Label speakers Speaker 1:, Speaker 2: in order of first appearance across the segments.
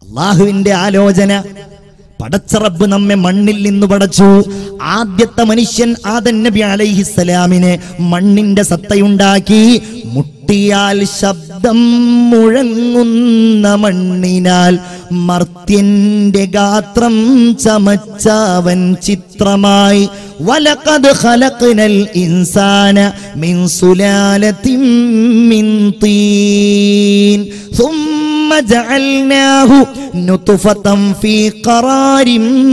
Speaker 1: അള്ളാഹുവിന്റെ ആലോചന പടച്ചറബ് നമ്മെ മണ്ണിൽ നിന്ന് പടച്ചു ആദ്യത്തെ മനുഷ്യൻ ആദൻ നബി അലൈഹിസ്സലാമിനെ മണ്ണിന്റെ സത്തയുണ്ടാക്കി മുട്ടിയാൽ ശബ്ദം മുഴങ്ങുന്ന മണ്ണിനാൽ മർത്യന്റെ ഗാത്രം ചമച്ചവൻ ചിത്രമായി വലക്കത് ഖലഖ്നൽ ഇൻസാന മിൻ സുലാലത്തിൻ മിൻ തീൻ ثم جعلناه نطفة في قرار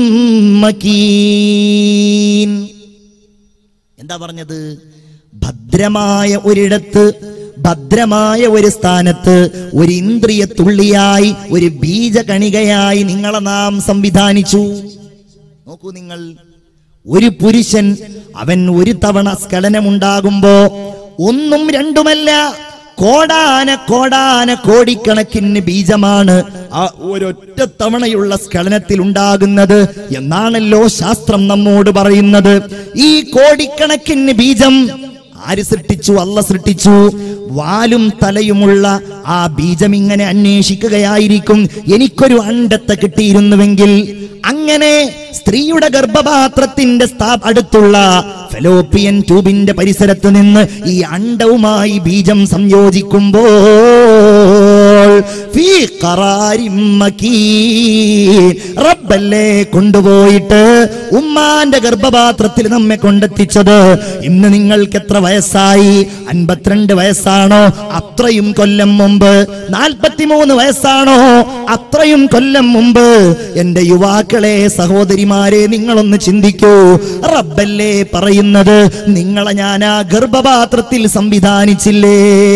Speaker 1: مكين എന്താ പറഞ്ഞത് ഭദ്രമായ ഒരിടത്ത് ഭദ്രമായ ഒരു സ്ഥാനത്ത് ഒരു ഇന്ദ്രിയ തുള്ളിയായി ഒരു ബീജകണികയായി നിങ്ങളെ നാം സംവിധാനിച്ചു നോക്കൂ നിങ്ങൾ ഒരു പുരുഷൻ അവൻ ഒരു തവണ സ്ഖലനമുണ്ടാകുമ്പോ ഒന്നും രണ്ടുമല്ല കോടാന കോടാന കോടിക്കണക്കിന് ബീജമാണ് ആ ഒരൊറ്റ തവണയുള്ള സ്ഖലനത്തിൽ ഉണ്ടാകുന്നത് എന്നാണല്ലോ ശാസ്ത്രം നമ്മോട് പറയുന്നത് ഈ കോടിക്കണക്കിന് ബീജം ആര് സൃഷ്ടിച്ചു അല്ല സൃഷ്ടിച്ചു വാലും തലയുമുള്ള ആ ബീജം ഇങ്ങനെ അന്വേഷിക്കുകയായിരിക്കും എനിക്കൊരു അണ്ടത്തെ കിട്ടിയിരുന്നുവെങ്കിൽ അങ്ങനെ സ്ത്രീയുടെ ഗർഭപാത്രത്തിന്റെ സ്ഥാ അടുത്തുള്ള ഫെലോപ്പിയൻ ട്യൂബിന്റെ പരിസരത്ത് നിന്ന് ഈ അണ്ടവുമായി ബീജം സംയോജിക്കുമ്പോൾ ഫീ ഖറാരിൻ മക്കീൻ. റബ്ബല്ലേ കൊണ്ടുപോയിട്ട് ഉമ്മാന്റെ ഗർഭപാത്രത്തിൽ നമ്മെ കൊണ്ടെത്തിച്ചത് ഇന്ന് നിങ്ങൾക്ക് എത്ര വയസ്സായി അൻപത്തിരണ്ട് വയസ്സാണോ അത്രയും കൊല്ലം മുമ്പ് നാൽപ്പത്തിമൂന്ന് വയസ്സാണോ അത്രയും കൊല്ലം മുമ്പ് എന്റെ യുവാക്കളെ സഹോദരിമാരെ നിങ്ങളൊന്ന് ചിന്തിക്കൂ റബ്ബല്ലേ പറയുന്നത് നിങ്ങളെ ഞാൻ ആ ഗർഭപാത്രത്തിൽ സംവിധാനിച്ചില്ലേ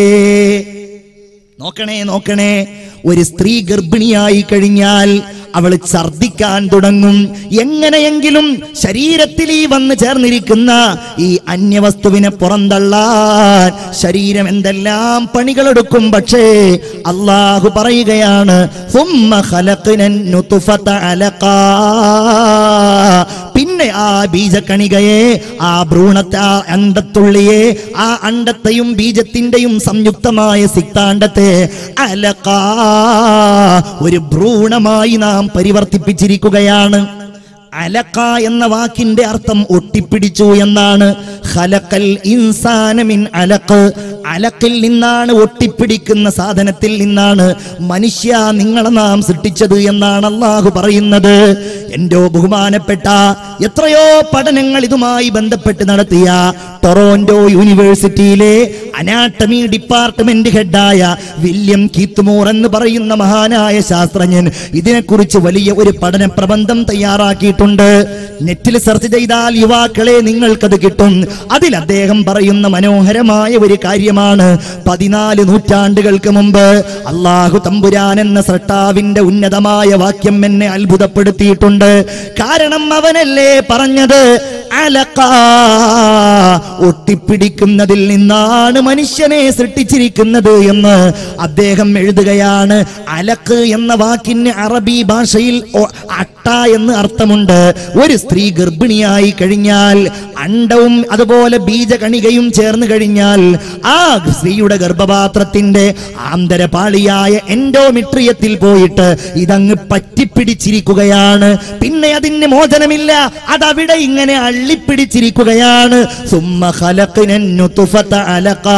Speaker 1: നോക്കണേ നോക്കണേ ഒരു സ്ത്രീ ഗർഭിണിയായി കഴിഞ്ഞാൽ അവൾ ഛർദിക്കാൻ തുടങ്ങും എങ്ങനെയെങ്കിലും ശരീരത്തിൽ ഈ വന്ന് ചേർന്നിരിക്കുന്ന ഈ അന്യവസ്തുവിനെ പുറന്തള്ളാൻ ശരീരം എന്തെല്ലാം പണികളെടുക്കും പക്ഷേ അള്ളാഹു പറയുകയാണ് "സുമ്മ ഖലഖ്നൻ നുത്ഫത അലഖാ." പിന്നെ ആ ബീജക്കണികയെ ആ ഭ്രൂണത്തെ ആ അണ്ടത്തുള്ളിയെ ആ അണ്ടത്തെയും ബീജത്തിന്റെയും സംയുക്തമായ സിക്താണ്ടത്തെ അലക്കാ ഒരു ഭ്രൂണമായി നാം പരിവർത്തിപ്പിച്ചിരിക്കുകയാണ് അലക്ക എന്ന വാക്കിന്റെ അർത്ഥം ഒട്ടിപ്പിടിച്ചു എന്നാണ് ഖലഖൽ ഇൻസാന മിൻ അലക്ക് അലക്കിൽ നിന്നാണ് ഒട്ടിപ്പിടിക്കുന്ന സാധനത്തിൽ നിന്നാണ് മനുഷ്യ നിങ്ങളെ നാം സൃഷ്ടിച്ചത് എന്നാണ് അള്ളാഹു പറയുന്നത് എന്റെ ബഹുമാനപ്പെട്ട എത്രയോ പഠനങ്ങൾ ഇതുമായി ബന്ധപ്പെട്ട് നടത്തിയ ടൊറോന്റോ യൂണിവേഴ്സിറ്റിയിലെ അനാട്ടമി ഡിപ്പാർട്ട്മെന്റ് ഹെഡായ വില്യം കീത്തുമോർ എന്ന് പറയുന്ന മഹാനായ ശാസ്ത്രജ്ഞൻ ഇതിനെക്കുറിച്ച് വലിയ ഒരു പഠന പ്രബന്ധം തയ്യാറാക്കിയിട്ടുണ്ട് നെറ്റിൽ സെർച്ച് ചെയ്താൽ യുവാക്കളെ നിങ്ങൾക്കത് കിട്ടും അതിൽ അദ്ദേഹം പറയുന്ന മനോഹരമായ ഒരു കാര്യമാണ് പതിനാല് നൂറ്റാണ്ടുകൾക്ക് മുമ്പ് അള്ളാഹു തമ്പുരാൻ എന്ന സൃഷ്ടാവിന്റെ ഉന്നതമായ വാക്യം എന്നെ അത്ഭുതപ്പെടുത്തിയിട്ടുണ്ട് കാരണം അവനല്ലേ പറഞ്ഞത് അലക്ക ഒട്ടിപ്പിടിക്കുന്നതിൽ നിന്നാണ് മനുഷ്യനെ സൃഷ്ടിച്ചിരിക്കുന്നത് എന്ന് അദ്ദേഹം എഴുതുകയാണ് അലക്ക് എന്ന വാക്കിന് അറബി ഭാഷയിൽ ഒ- അട്ട എന്ന് അർത്ഥമുണ്ട് ഒരു സ്ത്രീ ഗർഭിണിയായി കഴിഞ്ഞാൽ അണ്ടവും അതുപോലെ ബീജകണികയും ചേർന്ന് കഴിഞ്ഞാൽ ആ സ്ത്രീയുടെ ഗർഭപാത്രത്തിന്റെ ആന്തരപാളിയായ എൻഡോമിട്രിയത്തിൽ പോയിട്ട് ഇതങ്ങ് പറ്റിപ്പിടിച്ചിരിക്കുകയാണ് പിന്നെ അതിന് മോചനമില്ല അതവിടെ ഇങ്ങനെ അള്ളിപ്പിടിച്ചിരിക്കുകയാണ് സുമ്മ ഖലഖ്നൻ നുത്ഫത അലഖാ.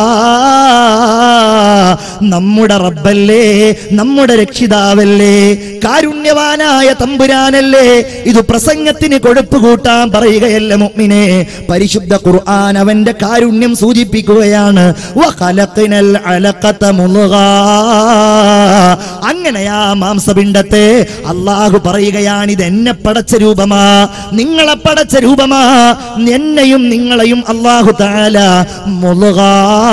Speaker 1: നമ്മുടെ റബ്ബല്ലേ നമ്മുടെ രക്ഷിതാവല്ലേ കാരുണ്യവാനായ തമ്പുരാനല്ലേ ഇത് പ്രസംഗത്തിന് കൊഴുപ്പ് കൂട്ടാൻ പറയുകയല്ല മുഅ്മിനെ പരിശുദ്ധ ഖുർആൻ അവന്റെ കാരുണ്യം സൂചിപ്പിക്കുകയാണ് വഖലഖ്നൽ അലഖത മുളുഗാ. അങ്ങനെ ആ മാംസപിണ്ഡത്തെ അള്ളാഹു പറയുകയാണ് ഇത് എന്നെ പടച്ച രൂപമാ നിങ്ങളെ പടച്ച രൂപമാ എന്നെയും നിങ്ങളെയും അള്ളാഹു താല മുളുഗാ.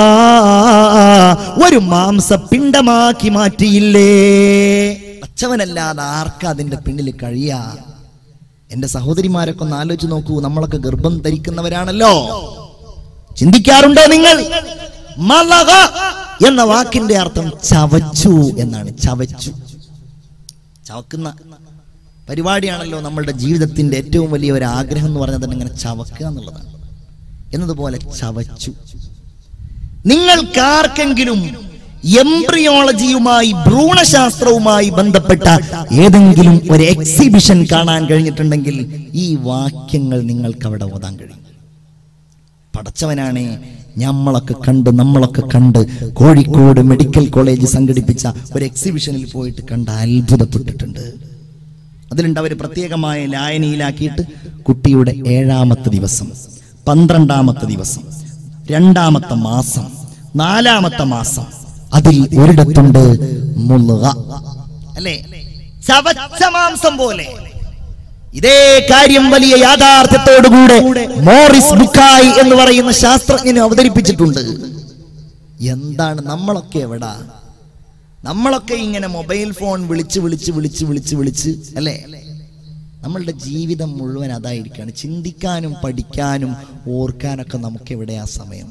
Speaker 1: ഒരു മാംസപിണ്ഡമാക്കി മാറ്റിയില്ലേ പച്ചവനല്ലാതെ ആർക്കാ അതിന്റെ പിന്നിൽ കഴിയാ എന്റെ സഹോദരിമാരൊക്കെ ഒന്ന് ആലോചിച്ച് നോക്കൂ നമ്മളൊക്കെ ഗർഭം ധരിക്കുന്നവരാണല്ലോ ചിന്തിക്കാറുണ്ടോ നിങ്ങൾ മലക എന്ന വാക്കിന്റെ അർത്ഥം ചവച്ചു എന്നാണ് ചവച്ചു ചവക്കുന്ന പരിപാടിയാണല്ലോ നമ്മളുടെ ജീവിതത്തിന്റെ ഏറ്റവും വലിയ ഒരു ആഗ്രഹം എന്ന് പറഞ്ഞാൽ തന്നെ ഇങ്ങനെ ചവക്കുക എന്നുള്ളതാണ് എന്നതുപോലെ ചവച്ചു നിങ്ങൾക്കാർക്കെങ്കിലും എംബ്രിയോളജിയുമായി ഭ്രൂണശാസ്ത്രവുമായി ബന്ധപ്പെട്ട ഏതെങ്കിലും ഒരു എക്സിബിഷൻ കാണാൻ കഴിഞ്ഞിട്ടുണ്ടെങ്കിൽ ഈ വാക്യങ്ങൾ നിങ്ങൾക്ക് അവിടെ ഓതാൻ കഴിയും പടച്ചവനാണേ നമ്മളൊക്കെ കണ്ട് നമ്മളൊക്കെ കണ്ട് കോഴിക്കോട് മെഡിക്കൽ കോളേജ് സംഘടിപ്പിച്ച ഒരു എക്സിബിഷനിൽ പോയിട്ട് കണ്ട് അത്ഭുതപ്പെട്ടിട്ടുണ്ട് അതിലുണ്ട് അവർ പ്രത്യേകമായ ലായനിയിലാക്കിയിട്ട് കുട്ടിയുടെ ഏഴാമത്തെ ദിവസം പന്ത്രണ്ടാമത്തെ ദിവസം രണ്ടാമത്തെ മാസം നാലാമത്തെ മാസം അതിൽ ഒരിടത്തുണ്ട് മുള്ളുക അല്ലേ ചവച്ച മാംസം പോലെ ഇതേ കാര്യം വലിയ യാഥാർത്ഥ്യത്തോടുകൂടെ മോറിസ് ബുക്കായി എന്ന് പറയുന്ന ശാസ്ത്രജ്ഞന് അവതരിപ്പിച്ചിട്ടുണ്ട് എന്താണ് നമ്മളൊക്കെ എവിടാ നമ്മളൊക്കെ ഇങ്ങനെ മൊബൈൽ ഫോൺ വിളിച്ച് വിളിച്ച് വിളിച്ച് വിളിച്ച് വിളിച്ച് അല്ലേ നമ്മളുടെ ജീവിതം മുഴുവൻ അതായിരിക്കാണ് ചിന്തിക്കാനും പഠിക്കാനും ഓർക്കാനൊക്കെ നമുക്ക് എവിടെയാ സമയം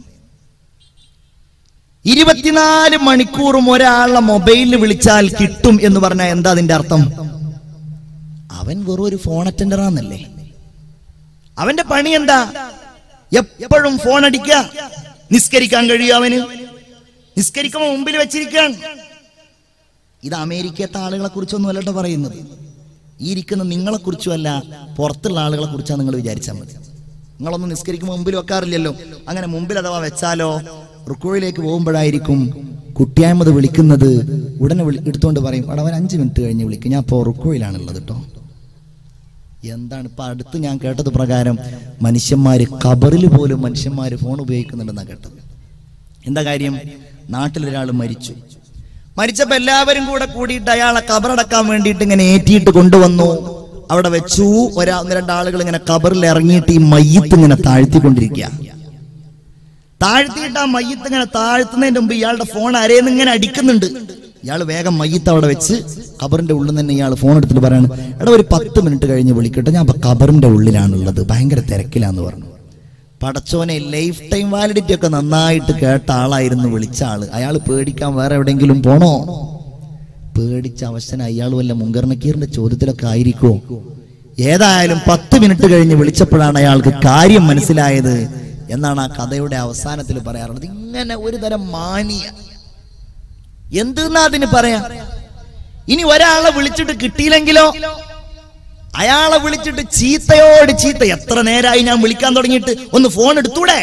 Speaker 1: ഇരുപത്തിനാല് മണിക്കൂറും ഒരാളെ മൊബൈലിൽ വിളിച്ചാൽ കിട്ടും എന്ന് പറഞ്ഞാൽ എന്താ അതിന്റെ അർത്ഥം അവൻ വെറും ഒരു ഫോൺ അറ്റൻഡർ ആണെന്നല്ലേ അവന്റെ പണി എന്താ എപ്പോഴും ഫോൺ അടിക്കുക നിസ്കരിക്കാൻ കഴിയും അവന് നിസ്കരിക്കുമ്പോ മുമ്പിൽ വെച്ചിരിക്കാൻ ഇത് അമേരിക്കത്തെ ആളുകളെ കുറിച്ചൊന്നും അല്ലട്ടോ പറയുന്നത് ഈ ഇരിക്കുന്ന നിങ്ങളെ കുറിച്ചുമല്ല പുറത്തുള്ള ആളുകളെ കുറിച്ചാണ് നിങ്ങൾ വിചാരിച്ചാൽ മതി നിങ്ങളൊന്നും നിസ്കരിക്കുമ്പോൾ മുമ്പിൽ വെക്കാറില്ലല്ലോ അങ്ങനെ മുമ്പിൽ അഥവാ വെച്ചാലോ റുക്കോയിലേക്ക് പോകുമ്പോഴായിരിക്കും കുട്ടിയായ്മത് വിളിക്കുന്നത് ഉടനെ വിളി എടുത്തുകൊണ്ട് പറയും അവിടെ അവൻ അഞ്ച് മിനിറ്റ് കഴിഞ്ഞ് വിളിക്കും ഞാൻ ഇപ്പോൾ റുക്കോയിലാണുള്ളത് കേട്ടോ എന്താണ് ഇപ്പൊ അടുത്ത് ഞാൻ കേട്ടത് പ്രകാരം മനുഷ്യന്മാര് കബറിൽ പോലും മനുഷ്യന്മാര് ഫോൺ ഉപയോഗിക്കുന്നുണ്ടെന്നാണ് കേട്ടത് എന്താ കാര്യം നാട്ടിലൊരാൾ മരിച്ചു മരിച്ചപ്പോ എല്ലാവരും കൂടെ കൂടിയിട്ട് അയാളെ കബറടക്കാൻ വേണ്ടിയിട്ട് ഇങ്ങനെ ഏറ്റിയിട്ട് കൊണ്ടുവന്നു അവിടെ വെച്ചു ഒരാ ഒന്ന് രണ്ടാളുകൾ ഇങ്ങനെ കബറിൽ ഇറങ്ങിയിട്ട് ഈ മയ്യത്ത് ഇങ്ങനെ താഴ്ത്തിക്കൊണ്ടിരിക്കുക താഴ്ത്തിയിട്ട് ആ മയ്യത്ത് ഇങ്ങനെ താഴ്ത്തുന്നതിന് മുമ്പ് ഇയാളുടെ ഫോൺ അരേന്ന് ഇങ്ങനെ അടിക്കുന്നുണ്ട് ഇയാൾ വേഗം മയ്യത്ത് അവിടെ വെച്ച് കബറിന്റെ ഉള്ളിൽ തന്നെ ഇയാൾ ഫോൺ എടുത്തിട്ട് പറയാണ് എടാ ഒരു പത്ത് മിനിറ്റ് കഴിഞ്ഞ് വിളിക്കട്ടെ ഞാൻ ഇപ്പൊ കബറിന്റെ ഉള്ളിലാണുള്ളത് ഭയങ്കര തിരക്കിലാന്ന് പറഞ്ഞു പടച്ചോനെ ലൈഫ് ടൈം വാലിഡിറ്റി ഒക്കെ നന്നായിട്ട് കേട്ട ആളായിരുന്നു വിളിച്ച ആള് അയാൾ പേടിക്കാൻ വേറെ എവിടെയെങ്കിലും പോണോ പേടിച്ച അവശന അയാൾ വല്ല മുങ്കർ നക്കീറിന്റെ ചോദ്യത്തിലൊക്കെ ആയിരിക്കുമോ ഏതായാലും പത്ത് മിനിറ്റ് കഴിഞ്ഞ് വിളിച്ചപ്പോഴാണ് അയാൾക്ക് കാര്യം മനസ്സിലായത് എന്നാണ് ആ കഥയുടെ അവസാനത്തിൽ പറയാറുള്ളത് ഇങ്ങനെ ഒരു തരം മാനിയ എന്തെന്നാ അതിന് പറയാ ഇനി ഒരാളെ വിളിച്ചിട്ട് കിട്ടിയില്ലെങ്കിലോ അയാളെ വിളിച്ചിട്ട് ചീത്തയോട് ചീത്ത എത്ര നേരമായി ഞാൻ വിളിക്കാൻ തുടങ്ങിയിട്ട് ഒന്ന് ഫോൺ എടുത്തൂടെ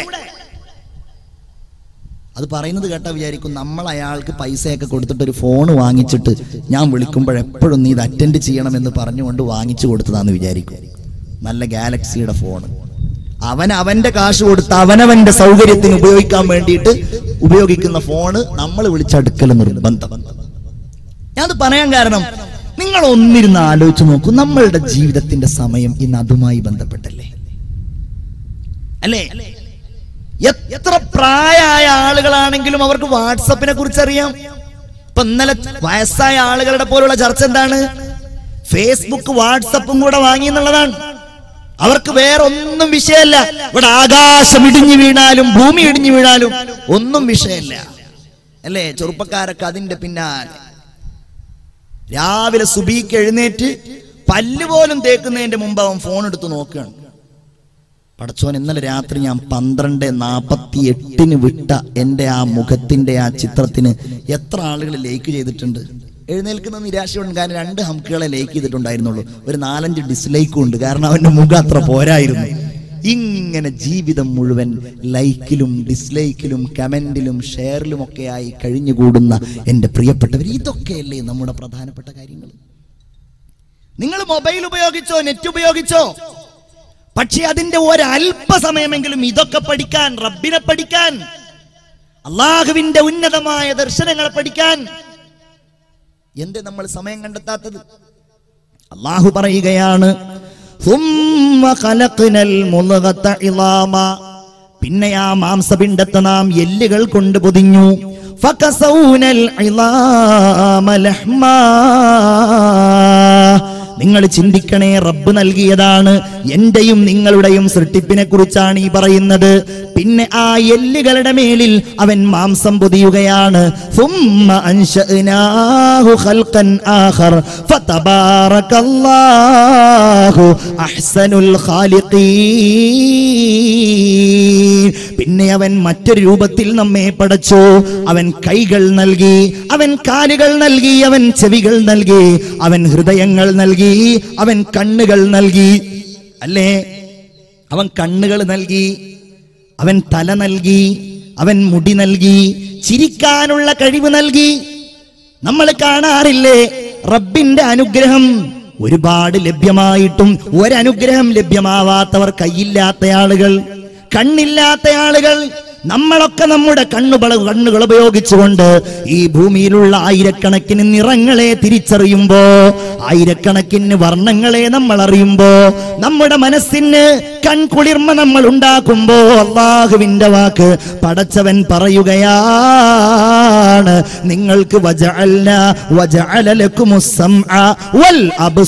Speaker 1: അത് പറയുന്നത് കേട്ടാ വിചാരിക്കും നമ്മൾ അയാൾക്ക് പൈസയൊക്കെ കൊടുത്തിട്ട് ഒരു ഫോൺ വാങ്ങിച്ചിട്ട് ഞാൻ വിളിക്കുമ്പോൾ എപ്പോഴും നീ ഇത് അറ്റൻഡ് ചെയ്യണം എന്ന് പറഞ്ഞുകൊണ്ട് വാങ്ങിച്ചു കൊടുത്തതാന്ന് വിചാരിക്കും നല്ല ഗാലക്സിയുടെ ഫോൺ അവൻ അവന്റെ കാശ് കൊടുത്ത് അവനവന്റെ സൗകര്യത്തിന് ഉപയോഗിക്കാൻ വേണ്ടിയിട്ട് ഉപയോഗിക്കുന്ന ഫോണ് നമ്മൾ വിളിച്ചടുക്കൽ നിർബന്ധം ഞാനത് പറയാൻ കാരണം നിങ്ങൾ ഒന്നിരുന്ന് ആലോചിച്ച് നോക്കൂ നമ്മളുടെ ജീവിതത്തിന്റെ സമയം ഇന്ന് അതുമായി ബന്ധപ്പെട്ടല്ലേ അല്ലേ എത്ര പ്രായമായ ആളുകളാണെങ്കിലും അവർക്ക് വാട്സപ്പിനെ കുറിച്ച് അറിയാം ഇപ്പൊ ഇന്നലെ വയസ്സായ ആളുകളുടെ പോലുള്ള ചർച്ച എന്താണ് ഫേസ്ബുക്ക് വാട്സപ്പും കൂടെ വാങ്ങി എന്നുള്ളതാണ് അവർക്ക് വേറെ ഒന്നും വിഷയമല്ല ഇവിടെ ആകാശം ഇടിഞ്ഞു വീണാലും ഭൂമി ഇടിഞ്ഞു വീണാലും ഒന്നും വിഷയമല്ല അല്ലേ ചെറുപ്പക്കാരൊക്കെ അതിന്റെ പിന്നാലെ രാവിലെ സുബീക്ക് എഴുന്നേറ്റ് പല്ല് പോലും തേക്കുന്നതിന്റെ മുമ്പ് അവൻ ഫോൺ എടുത്ത് നോക്കുകയാണ് പടച്ചോൻ ഇന്നലെ രാത്രി ഞാൻ പന്ത്രണ്ട് നാപ്പത്തി എട്ടിന് വിട്ട എൻ്റെ ആ മുഖത്തിന്റെ ആ ചിത്രത്തിന് എത്ര ആളുകൾ ലൈക്ക് ചെയ്തിട്ടുണ്ട് എഴുന്നേൽക്കുന്ന നിരാശയുണ്ട് കാരണം രണ്ട് ഹംക്കുകളെ ലൈക്ക് ചെയ്തിട്ടുണ്ടായിരുന്നുള്ളൂ ഒരു നാലഞ്ച് ഡിസ്ലൈക്കും ഉണ്ട് കാരണം അവന്റെ മുഖം അത്ര പോരായിരുന്നു ഇങ്ങനെ ജീവിതം മുഴുവൻ ലൈക്കിലും ഡിസ്ലൈക്കിലും കമന്റിലും ഷെയറിലും ഒക്കെ ആയി കഴിഞ്ഞുകൂടുന്ന എൻ്റെ പ്രിയപ്പെട്ടവർ ഇതൊക്കെയല്ലേ നമ്മുടെ പ്രധാനപ്പെട്ട കാര്യങ്ങൾ നിങ്ങൾ മൊബൈൽ ഉപയോഗിച്ചോ നെറ്റ് ഉപയോഗിച്ചോ പക്ഷെ അതിന്റെ ഒരല്പസമയമെങ്കിലും ഇതൊക്കെ പഠിക്കാൻ റബ്ബിനെ പഠിക്കാൻ അള്ളാഹുവിന്റെ ഉന്നതമായ ദർശനങ്ങളെ പഠിക്കാൻ എന്ത് നമ്മൾ സമയം കണ്ടെത്താത്തത് അള്ളാഹു പറയുകയാണ് "ثُمَّ خَلَقْنَا الْمُضْغَةَ عِظَامًا." പിന്നെ ആ മാംസപിണ്ഡത്തെ നാം എല്ലുകൾ കൊണ്ട് പൊതിഞ്ഞു فَكَسَوْنَا الْعِظَامَ لَحْمًا നിങ്ങൾ ചിന്തിക്കണേ റബ്ബ് നൽകിയതാണ് എന്റെയും നിങ്ങളുടെയും സൃഷ്ടിപ്പിനെ കുറിച്ചാണ് ഈ പറയുന്നത് പിന്നെ ആ എല്ലുകളുടെ മേലിൽ അവൻ മാംസം പൊതിയുകയാണ് ثم أنشأناه خلقا آخر فتبارك الله أحسن الخالقين പിന്നെ അവൻ മറ്റൊരു രൂപത്തിൽ നമ്മെ പടച്ചു അവൻ കൈകൾ നൽകി അവൻ കാലുകൾ നൽകി അവൻ ചെവികൾ നൽകി അവൻ ഹൃദയങ്ങൾ നൽകി അവൻ കണ്ണുകൾ നൽകി അല്ലേ അവൻ കണ്ണുകൾ നൽകി അവൻ തല നൽകി അവൻ മുടി നൽകി ചിരിക്കാനുള്ള കഴിവ് നൽകി നമ്മൾ കാണാറില്ലേ റബ്ബിന്റെ അനുഗ്രഹം ഒരുപാട് ലഭ്യമായിട്ടും ഒരനുഗ്രഹം ലഭ്യമാവാത്തവർ കയ്യില്ലാത്ത ആളുകൾ കണ്ണില്ലാത്ത ആളുകൾ നമ്മളൊക്കെ നമ്മുടെ കണ്ണുകൾ കണ്ണുകൾ ഉപയോഗിച്ചുകൊണ്ട് ഈ ഭൂമിയിലുള്ള ആയിരക്കണക്കിന് നിറങ്ങളെ തിരിച്ചറിയുമ്പോ ആയിരക്കണക്കിന് വർണ്ണങ്ങളെ നമ്മൾ അറിയുമ്പോ നമ്മുടെ മനസ്സിന് കൺകുളിർമ നമ്മൾ ഉണ്ടാക്കുമ്പോ അള്ളാഹുവിന്റെ വാക്ക് പടച്ചവൻ പറയുകയാണ് നിങ്ങൾക്ക് വജഅൽന വജഅല ലക്കുമുസ് സംഅ വൽ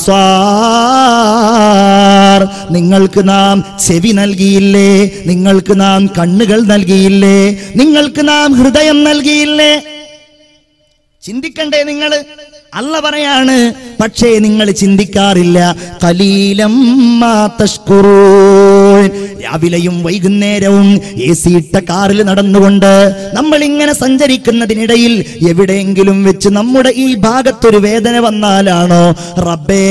Speaker 1: അബ്സാർ നിങ്ങൾക്ക് നാം ചെവി നൽകിയില്ലേ നിങ്ങൾക്ക് നാം കണ്ണുകൾ നൽകിയില്ലേ നിങ്ങൾക്ക് നാം ഹൃദയം നൽകിയില്ലേ ചിന്തിക്കണ്ടേ നിങ്ങൾ അല്ല പറയാണ് പക്ഷേ നിങ്ങൾ ചിന്തിക്കാറില്ല കലീലം മാ തഷ്കുറൂൻ. രാവിലെയും വൈകുന്നേരവും എ സി ഇട്ട കാറിൽ നടന്നുകൊണ്ട് നമ്മൾ ഇങ്ങനെ സഞ്ചരിക്കുന്നതിനിടയിൽ എവിടെയെങ്കിലും വെച്ച് നമ്മുടെ ഈ ഭാഗത്തൊരു വേദന വന്നാലാണോ റബ്ബേ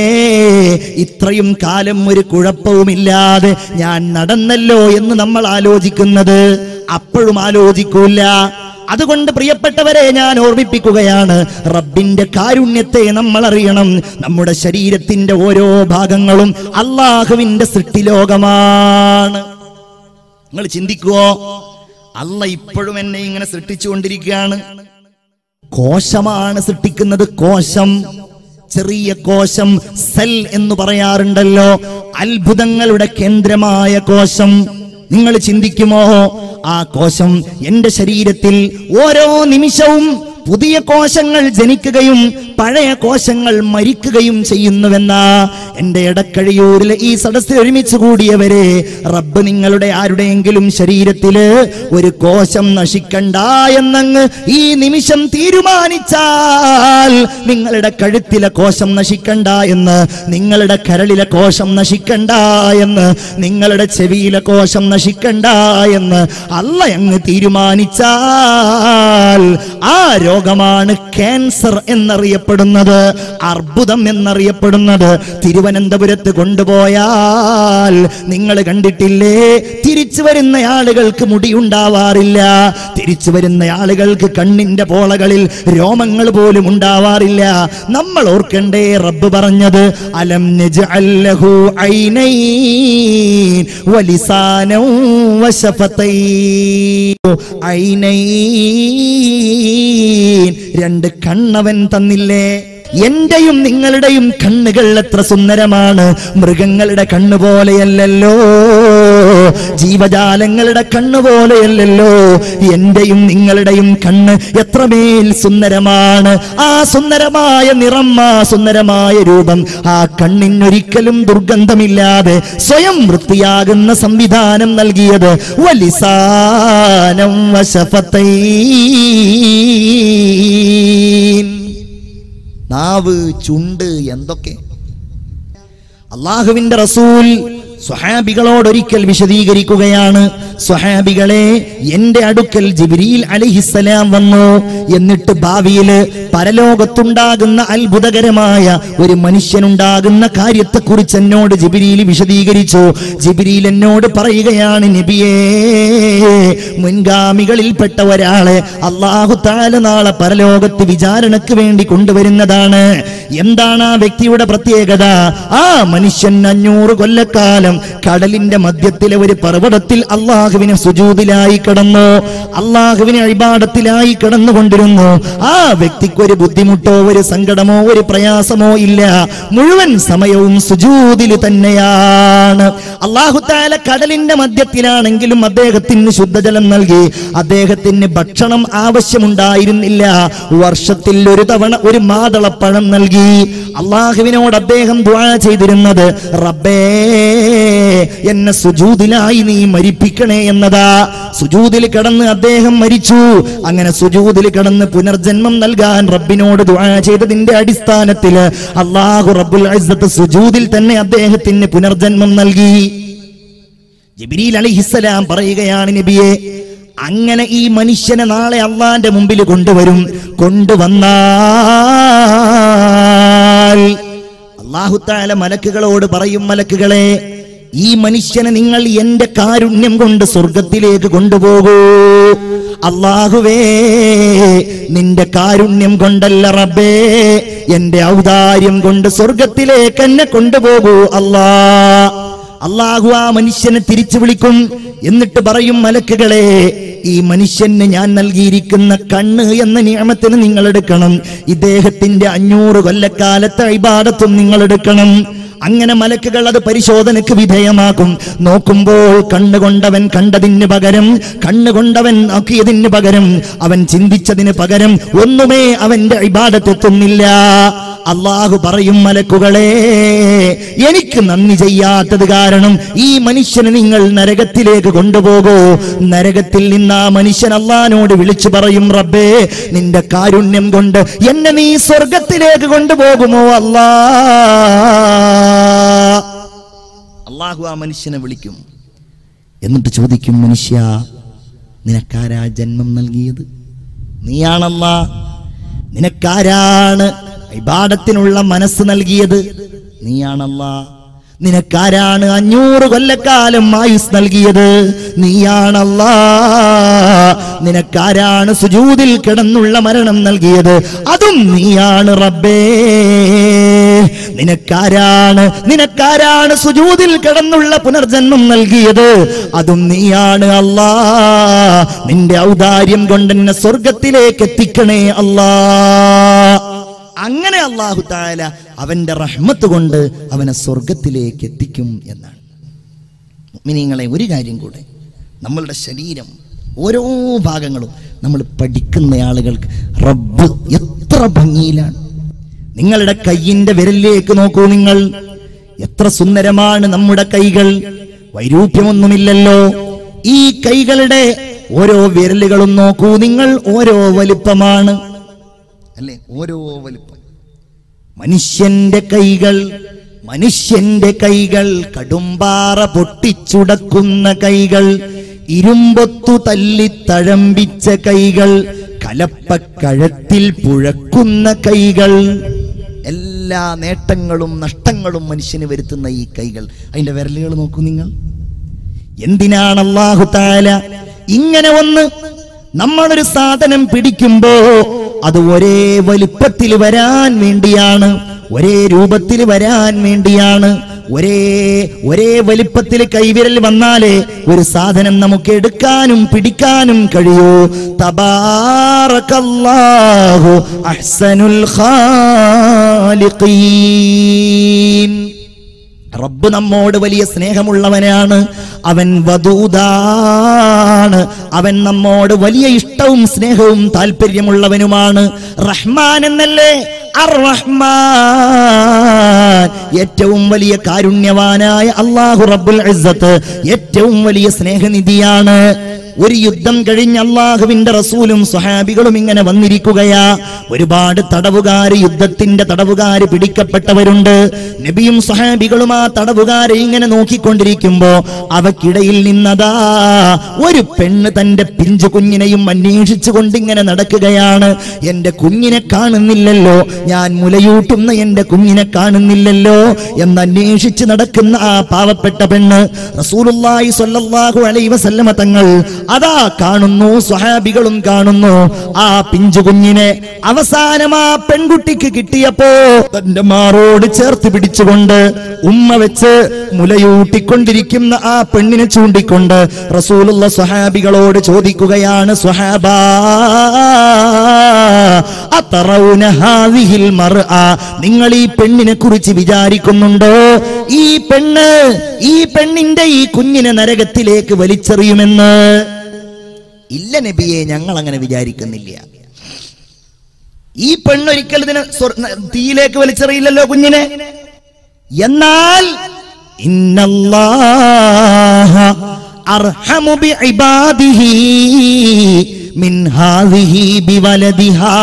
Speaker 1: ഇത്രയും കാലം ഒരു കുഴപ്പവുമില്ലാതെ ഞാൻ നടന്നല്ലോ എന്ന് നമ്മൾ ആലോചിക്കുന്നത് അപ്പോഴും ആലോചിക്കൂല അതുകൊണ്ട് പ്രിയപ്പെട്ടവരെ ഞാൻ ഓർമ്മിപ്പിക്കുകയാണ് റബ്ബിന്റെ കാരുണ്യത്തെ നമ്മൾ അറിയണം നമ്മുടെ ശരീരത്തിന്റെ ഓരോ ഭാഗങ്ങളും അള്ളാഹുവിന്റെ സൃഷ്ടിലോകമാണ് നിങ്ങൾ ചിന്തിക്കുവോ അല്ല ഇപ്പോഴും എന്നെ ഇങ്ങനെ സൃഷ്ടിച്ചുകൊണ്ടിരിക്കുകയാണ് കോശമാണ് സൃഷ്ടിക്കുന്നത് കോശം ചെറിയ കോശം സെൽ എന്ന് പറയാറുണ്ടല്ലോ അത്ഭുതങ്ങളുടെ കേന്ദ്രമായ കോശം നിങ്ങൾ ചിന്തിക്കുമോ ആ കോശം എന്റെ ശരീരത്തിൽ ഓരോ നിമിഷവും പുതിയ കോശങ്ങൾ ജനിക്കുകയും പഴയ കോശങ്ങൾ മരിക്കുകയും ചെയ്യുന്നുവെന്ന എന്റെ ഇടക്കഴിയൂരിലെ ഈ സദസ്സിൽ ഒരുമിച്ച് കൂടിയവരെ റബ്ബ് നിങ്ങളുടെ ആരുടെയെങ്കിലും ശരീരത്തില് ഒരു കോശം നശിക്കണ്ട എന്നങ്ങ് ഈ നിമിഷം തീരുമാനിച്ചാൽ നിങ്ങളുടെ കഴുത്തിലെ കോശം നശിക്കണ്ട എന്ന് നിങ്ങളുടെ കരളിലെ കോശം നശിക്കണ്ട എന്ന് നിങ്ങളുടെ ചെവിയിലെ കോശം നശിക്കണ്ട എന്ന് അല്ല അങ്ങ് തീരുമാനിച്ചാൽ ആ രോഗമാണ് ക്യാൻസർ എന്നറിയപ്പെടുന്നത് അർബുദം എന്നറിയപ്പെടുന്നത് തിരുവനന്തപുരത്ത് കൊണ്ടുപോയാൽ നിങ്ങൾ കണ്ടിട്ടില്ലേ തിരിച്ചു വരുന്ന ആളുകൾക്ക് മുടി ഉണ്ടാവാറില്ല തിരിച്ചു വരുന്ന ആളുകൾക്ക് കണ്ണിന്റെ പോളകളിൽ രോമങ്ങൾ പോലും ഉണ്ടാവാറില്ല നമ്മൾ ഓർക്കണ്ടേ റബ്ബ് പറഞ്ഞത് അലം നജ്അൽ ലഹു ഐനൈൻ വലിസാനം വശഫതൈൻ ഐനൈൻ രണ്ട് കണ്ണവൻ തന്നില്ലേ എന്റെയും നിങ്ങളുടെയും കണ്ണുകൾ എത്ര സുന്ദരമാണ് മൃഗങ്ങളുടെ കണ്ണു പോലെയല്ലല്ലോ ജീവജാലങ്ങളുടെ കണ്ണു പോലെയല്ലല്ലോ എന്റെയും നിങ്ങളുടെയും കണ്ണ് എത്രമേൽ സുന്ദരമാണ് ആ സുന്ദരമായ നിറം ആ സുന്ദരമായ രൂപം ആ കണ്ണിനൊരിക്കലും ദുർഗന്ധമില്ലാതെ സ്വയം വൃത്തിയാകുന്ന സംവിധാനം നൽകിയത് വലിസാനം വശഫത്തൈൻ നാവ് ചുണ്ട് എന്തൊക്കെ അള്ളാഹുവിന്റെ റസൂൽ സ്വഹാബികളോട് ഒരിക്കൽ വിശദീകരിക്കുകയാണ് സ്വഹാബികളെ എന്റെ അടുക്കൽ ജിബ്രീൽ അലഹിസലാം വന്നു എന്നിട്ട് ഭാവിയില് പരലോകത്തുണ്ടാകുന്ന അത്ഭുതകരമായ ഒരു മനുഷ്യനുണ്ടാകുന്ന കാര്യത്തെക്കുറിച്ച് എന്നോട് ജിബ്രീൽ വിശദീകരിച്ചു ജിബ്രീൽ എന്നോട് പറയുകയാണ് നബിയേ മുൻഗാമികളിൽപ്പെട്ട ഒരാളെ അള്ളാഹു താല നാളെ പരലോകത്ത് വിചാരണക്ക് വേണ്ടി കൊണ്ടുവരുന്നതാണ് എന്താണ് ആ വ്യക്തിയുടെ പ്രത്യേകത ആ മനുഷ്യൻ അഞ്ഞൂറ് കൊല്ലക്കാലം കടലിന്റെ മധ്യത്തിലെ ഒരു പർവ്വതത്തിൽ അള്ളാഹുവിന് സുജൂതിലായി കിടന്നു അള്ളാഹുവിന് അഴിബാടത്തിലായി കിടന്നുകൊണ്ടിരുന്നു ആ വ്യക്തിക്ക് ഒരു ബുദ്ധിമുട്ടോ ഒരു സങ്കടമോ ഒരു പ്രയാസമോ ഇല്ല മുഴുവൻ സമയവും സുജൂതിൽ തന്നെയാണ് അള്ളാഹു താല കടലിന്റെ മധ്യത്തിലാണെങ്കിലും അദ്ദേഹത്തിന് ശുദ്ധജലം നൽകി അദ്ദേഹത്തിന് ഭക്ഷണം ആവശ്യമുണ്ടായിരുന്നില്ല വർഷത്തിൽ ഒരു തവണ ഒരു മാതളപ്പഴം നൽകി അള്ളാഹുവിനോട് അദ്ദേഹം ദുആ ചെയ്തിരുന്നത് റബ്ബേ എന്നെ സുജൂദിലായി നീ മരിപ്പിക്കണേ എന്നതാ സുജൂദിൽ കിടന്ന് അദ്ദേഹം മരിച്ചു അങ്ങനെ സുജൂദിൽ കിടന്ന് പുനർജന്മം നൽകാൻ റബ്ബിനോട് ദുആ ചെയ്തതിന്റെ അടിസ്ഥാനത്തിൽ അള്ളാഹു റബ്ബുൽ ഇസ്സത്ത് സുജൂദിൽ തന്നെ അദ്ദേഹത്തിന് പുനർജന്മം നൽകി ജിബ്രീൽ അലൈഹിസ്സലാം പറയുകയാണ് നബിയെ അങ്ങനെ ഈ മനുഷ്യനെ നാളെ അള്ളാന്റെ മുമ്പിൽ കൊണ്ടുവരും കൊണ്ടുവന്നാൽ അള്ളാഹുത്താല മലക്കുകളോട് പറയും മലക്കുകളെ ഈ മനുഷ്യനെ നിങ്ങൾ എന്റെ കാരുണ്യം കൊണ്ട് സ്വർഗത്തിലേക്ക് കൊണ്ടുപോകൂ അള്ളാഹുവേ നിന്റെ കാരുണ്യം കൊണ്ടല്ല റബ്ബേ എന്റെ ഔദാര്യം കൊണ്ട് സ്വർഗത്തിലേക്ക് എന്നെ കൊണ്ടുപോകൂ അല്ലാ അള്ളാഹു ആ മനുഷ്യനെ തിരിച്ചു വിളിക്കും എന്നിട്ട് പറയും മലക്കുകളെ ഈ മനുഷ്യന് ഞാൻ നൽകിയിരിക്കുന്ന കണ്ണ് എന്ന നിയമത്തിന് നിങ്ങൾ എടുക്കണം ഇദ്ദേഹത്തിന്റെ അഞ്ഞൂറ് കൊല്ലക്കാലത്തെ ഇബാദത്തും നിങ്ങൾ എടുക്കണം അങ്ങനെ മലക്കുകൾ അത് പരിശോധനയ്ക്ക് വിധേയമാക്കും നോക്കുമ്പോൾ കണ്ണുകൊണ്ടവൻ കണ്ടതിന് പകരം കണ്ണുകൊണ്ടവൻ നോക്കിയതിന് പകരം അവൻ ചിന്തിച്ചതിന് പകരം ഒന്നുമേ അവന്റെ ഇബാദത്തെത്തുന്നില്ല അള്ളാഹു പറയും മലക്കുകളെ എനിക്ക് നന്ദി ചെയ്യാത്തത് കാരണം ഈ മനുഷ്യനെ നിങ്ങൾ നരകത്തിലേക്ക് കൊണ്ടുപോകൂ നരകത്തിൽ നിന്ന് ആ മനുഷ്യൻ അള്ളഹാനോട് വിളിച്ചു പറയും റബ്ബേ നിന്റെ കാരുണ്യം കൊണ്ട് എന്നെ നീ സ്വർഗത്തിലേക്ക് കൊണ്ടുപോകുമോ അല്ലാ അള്ളാഹു ആ മനുഷ്യനെ വിളിക്കും എന്നിട്ട് ചോദിക്കും മനുഷ്യ നിനക്കാരാ ജന്മം നൽകിയത് നീയാണല്ല നിനക്കാരാണ് ഇബാടത്തിനുള്ള മനസ്സ് നൽകിയത് നീയാണല്ല നിനക്കാരാണ് അഞ്ഞൂറ് കൊല്ലക്കാലം ആയുസ് നൽകിയത് നീയാണല്ല നിനക്കാരാണ് സുജൂതിൽ കിടന്നുള്ള മരണം നൽകിയത് അതും നീയാണ് റബ്ബേ നിനക്കാരാണ് നിനക്കാരാണ് സുജൂതിൽ കിടന്നുള്ള പുനർജന്മം നൽകിയത് അതും നീയാണ് അല്ലാ നിന്റെ ഔദാര്യം കൊണ്ട് എന്നെ സ്വർഗത്തിലേക്ക് എത്തിക്കണേ അല്ലാ അങ്ങനെ അള്ളാഹു താല അവന്റെ റഹ്മത്ത് കൊണ്ട് അവനെ സ്വർഗത്തിലേക്ക് എത്തിക്കും എന്നാണ് മിനിങ്ങളെ ഒരു കാര്യം കൂടെ നമ്മളുടെ ശരീരം ഓരോ ഭാഗങ്ങളും നമ്മൾ പഠിക്കുന്ന ആളുകൾക്ക് റബ്ബ് എത്ര ഭംഗിയിലാണ് നിങ്ങളുടെ കയ്യിന്റെ വിരലിലേക്ക് നോക്കൂ നിങ്ങൾ എത്ര സുന്ദരമാണ് നമ്മുടെ കൈകൾ വൈരൂപ്യമൊന്നുമില്ലല്ലോ ഈ കൈകളുടെ ഓരോ വിരലുകളും നോക്കൂ നിങ്ങൾ ഓരോ വലിപ്പമാണ് അല്ലേ ഓരോ വലിപ്പം മനുഷ്യന്റെ കൈകൾ മനുഷ്യന്റെ കൈകൾ കടുമ്പാറ പൊട്ടിച്ചുടക്കുന്ന കൈകൾ ഇരുമ്പൊത്തു തല്ലി തഴമ്പിച്ച കൈകൾ കലപ്പക്കഴത്തിൽ പുഴക്കുന്ന കൈകൾ എല്ലാ നേട്ടങ്ങളും നഷ്ടങ്ങളും മനുഷ്യന് വരുത്തുന്ന ഈ കൈകൾ അതിന്റെ വിരലുകൾ നോക്കൂ നിങ്ങൾ എന്തിനാണ് അള്ളാഹു താല ഇങ്ങനെ ഒന്ന് നമ്മളൊരു സാധനം പിടിക്കുമ്പോ അത് ഒരേ വലിപ്പത്തിൽ വരാൻ വേണ്ടിയാണ് ഒരേ രൂപത്തിൽ വരാൻ വേണ്ടിയാണ് ഒരേ ഒരേ വലിപ്പത്തിൽ കൈവിരൽ വന്നാലേ ഒരു സാധനം നമുക്ക് എടുക്കാനും പിടിക്കാനും കഴിയൂ തബാറകല്ലാഹു അഹ്സനുൽ ഖാലിഖീൻ റബ്ബ് നമ്മോട് വലിയ സ്നേഹമുള്ളവനാണ് അവൻ വധൂതാണ് അവൻ നമ്മോട് വലിയ ഇഷ്ടവും സ്നേഹവും താല്പര്യമുള്ളവനുമാണ് റഹ്മാൻ എന്നല്ലേ അർ റഹ്മാൻ ഏറ്റവും വലിയ കാരുണ്യവാനായ അള്ളാഹു റബ്ബുൽ ഇസ്സത്ത് ഏറ്റവും വലിയ സ്നേഹനിധിയാണ് ഒരു യുദ്ധം കഴിഞ്ഞ് അള്ളാഹുവിന്റെ റസൂലും സ്വഹാബികളും ഇങ്ങനെ വന്നിരിക്കുകയാ ഒരുപാട് തടവുകാര് യുദ്ധത്തിന്റെ തടവുകാര് പിടിക്കപ്പെട്ടവരുണ്ട് നബിയും സ്വഹാബികളും ആ തടവുകാരെ ഇങ്ങനെ നോക്കിക്കൊണ്ടിരിക്കുമ്പോ അവക്കിടയിൽ നിന്നതാ ഒരു പെണ്ണ് തന്റെ പിഞ്ചു കുഞ്ഞിനെയും അന്വേഷിച്ചു കൊണ്ടിങ്ങനെ നടക്കുകയാണ് എന്റെ കുഞ്ഞിനെ കാണുന്നില്ലല്ലോ ഞാൻ മുലയൂട്ടുന്ന എന്റെ കുഞ്ഞിനെ കാണുന്നില്ലല്ലോ എന്ന് അന്വേഷിച്ച് നടക്കുന്ന ആ പാവപ്പെട്ട പെണ്ണ് റസൂലുള്ളാഹി സ്വല്ലല്ലാഹു അലൈഹി വസല്ലമ തങ്ങൾ അതാ കാണുന്നു സ്വഹാബികളും കാണുന്നു ആ പിഞ്ചു കുഞ്ഞിനെ അവസാനം ആ പെൺകുട്ടിക്ക് കിട്ടിയപ്പോ തന്റെ മാറോട് ചേർത്ത് പിടിച്ചുകൊണ്ട് ഉമ്മ വെച്ച് മുലയൂട്ടിക്കൊണ്ടിരിക്കുന്ന ആ പെണ്ണിനെ ചൂണ്ടിക്കൊണ്ട് റസൂലുള്ള സ്വഹാബികളോട് ചോദിക്കുകയാണ് സ്വഹാബാ അത്തറൗന ഹാദിഹിൽ മർഅ നിങ്ങൾ ഈ പെണ്ണിനെ കുറിച്ച് വിചാരിക്കുന്നുണ്ടോ ഈ പെണ്ണ് ഈ പെണ്ണിന്റെ ഈ കുഞ്ഞിനെ നരകത്തിലേക്ക് വലിച്ചെറിയുമെന്ന് ഇല്ല നബിയെ ഞങ്ങൾ അങ്ങനെ വിചാരിക്കുന്നില്ല ഈ പെണ്ണൊരിക്കൽ ഇതിനെ സ്വർ- തീയിലേക്ക് വലിച്ചെറിയില്ലല്ലോ കുഞ്ഞിനെ എന്നാൽ ഇന്നല്ലാഹ അർഹമു ബിഇബാദിഹി മിൻ ഹാദിഹി ബിവലദിഹാ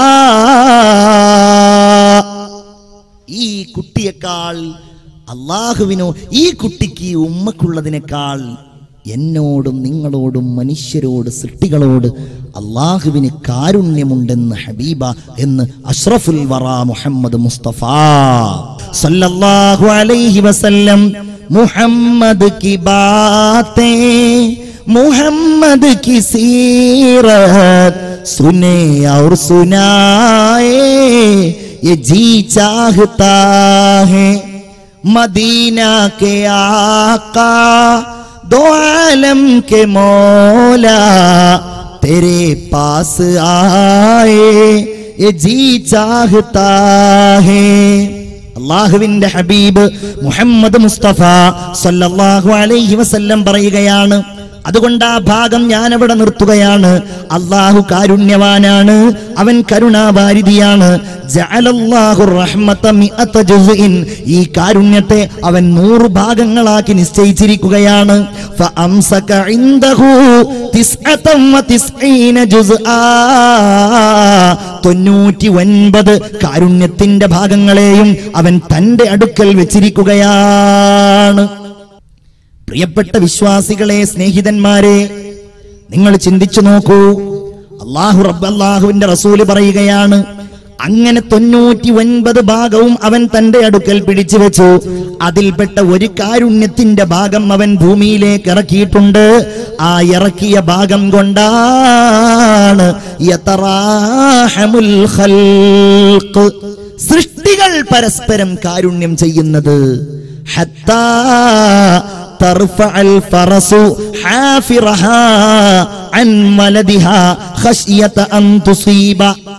Speaker 1: ഈ കുട്ടിയേക്കാൾ അള്ളാഹുവിനോ ഈ കുട്ടിക്ക് ഈ ഉമ്മക്കുള്ളതിനേക്കാൾ എന്നോടും നിങ്ങളോടും മനുഷ്യരോട് സൃഷ്ടികളോട് അള്ളാഹുവിന് കാരുണ്യമുണ്ടെന്ന് ഹബീബ എന്ന് അഷ്റഫുൽ വറ മുഹമ്മദ് മുസ്തഫ സല്ലല്ലാഹു അലൈഹി വസല്ലം മുഹമ്മദ് की बातें मुहम्मद की सीरत सुने और सुनाए ये जी चाहता है मदीना के आका दो आलम के मौला तेरे पास आए ये जी चाहता है അള്ളാഹുവിന്റെ ഹബീബ് മുഹമ്മദ് മുസ്തഫ സല്ലല്ലാഹു അലൈഹി വസല്ലം പറയുകയാണ് അതുകൊണ്ട് ആ ഭാഗം ഞാൻ അവിടെ നിർത്തുകയാണ് അള്ളാഹു കാരുണ്യവാനാണ് അവൻ കരുണാവാരിധിയാണ് ജഅലല്ലാഹു റഹ്മത മിഅത ജുസ്ഇൻ. ഈ കാരുണ്യത്തെ അവൻ നൂറ് ഭാഗങ്ങളാക്കി നിശ്ചയിച്ചിരിക്കുകയാണ് ഫഅംസക ഇൻദഹു തിസ്അതൻ വതിസ്ഈന ജുസ്ആ. തൊണ്ണൂറ്റി ഒൻപത് കാരുണ്യത്തിന്റെ ഭാഗങ്ങളെയും അവൻ തന്റെ അടുക്കൽ വെച്ചിരിക്കുകയാണ് പ്രിയപ്പെട്ട വിശ്വാസികളെ സ്നേഹിതന്മാരെ നിങ്ങൾ ചിന്തിച്ചു നോക്കൂ അള്ളാഹു റബ്ബ് അള്ളാഹുവിന്റെ റസൂല് പറയുകയാണ് അങ്ങനെ തൊണ്ണൂറ്റി ഒൻപത് ഭാഗവും അവൻ തന്റെ അടുക്കൽ പിടിച്ചു വെച്ചു അതിൽപ്പെട്ട ഒരു കാരുണ്യത്തിന്റെ ഭാഗം അവൻ ഭൂമിയിലേക്ക് ഇറക്കിയിട്ടുണ്ട് ആ ഇറക്കിയ ഭാഗം കൊണ്ടാണ് യതറാഹമുൽ ഖൽഖ്. സൃഷ്ടികൾ പരസ്പരം കാരുണ്യം ചെയ്യുന്നത് ഹത്താ ترفع الفرس حافرها عن ولدها خشية أن تصيب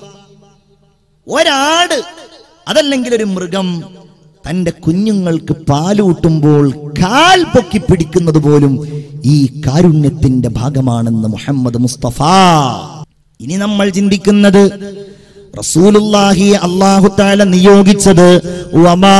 Speaker 1: ഒരാട് അതല്ലെങ്കിൽ ഒരു മൃഗം തന്റെ കുഞ്ഞുങ്ങൾക്ക് പാലൂട്ടുമ്പോൾ കാൽ പൊക്കി പിടിക്കുന്നത് പോലും ഈ കാരുണ്യത്തിന്റെ ഭാഗമാണെന്ന് മുഹമ്മദ് മുസ്തഫ ഇനി നമ്മൾ ചിന്തിക്കുന്നത് റസൂലുള്ളാഹി അല്ലാഹു തആല നിയോഗിച്ചത് വമാ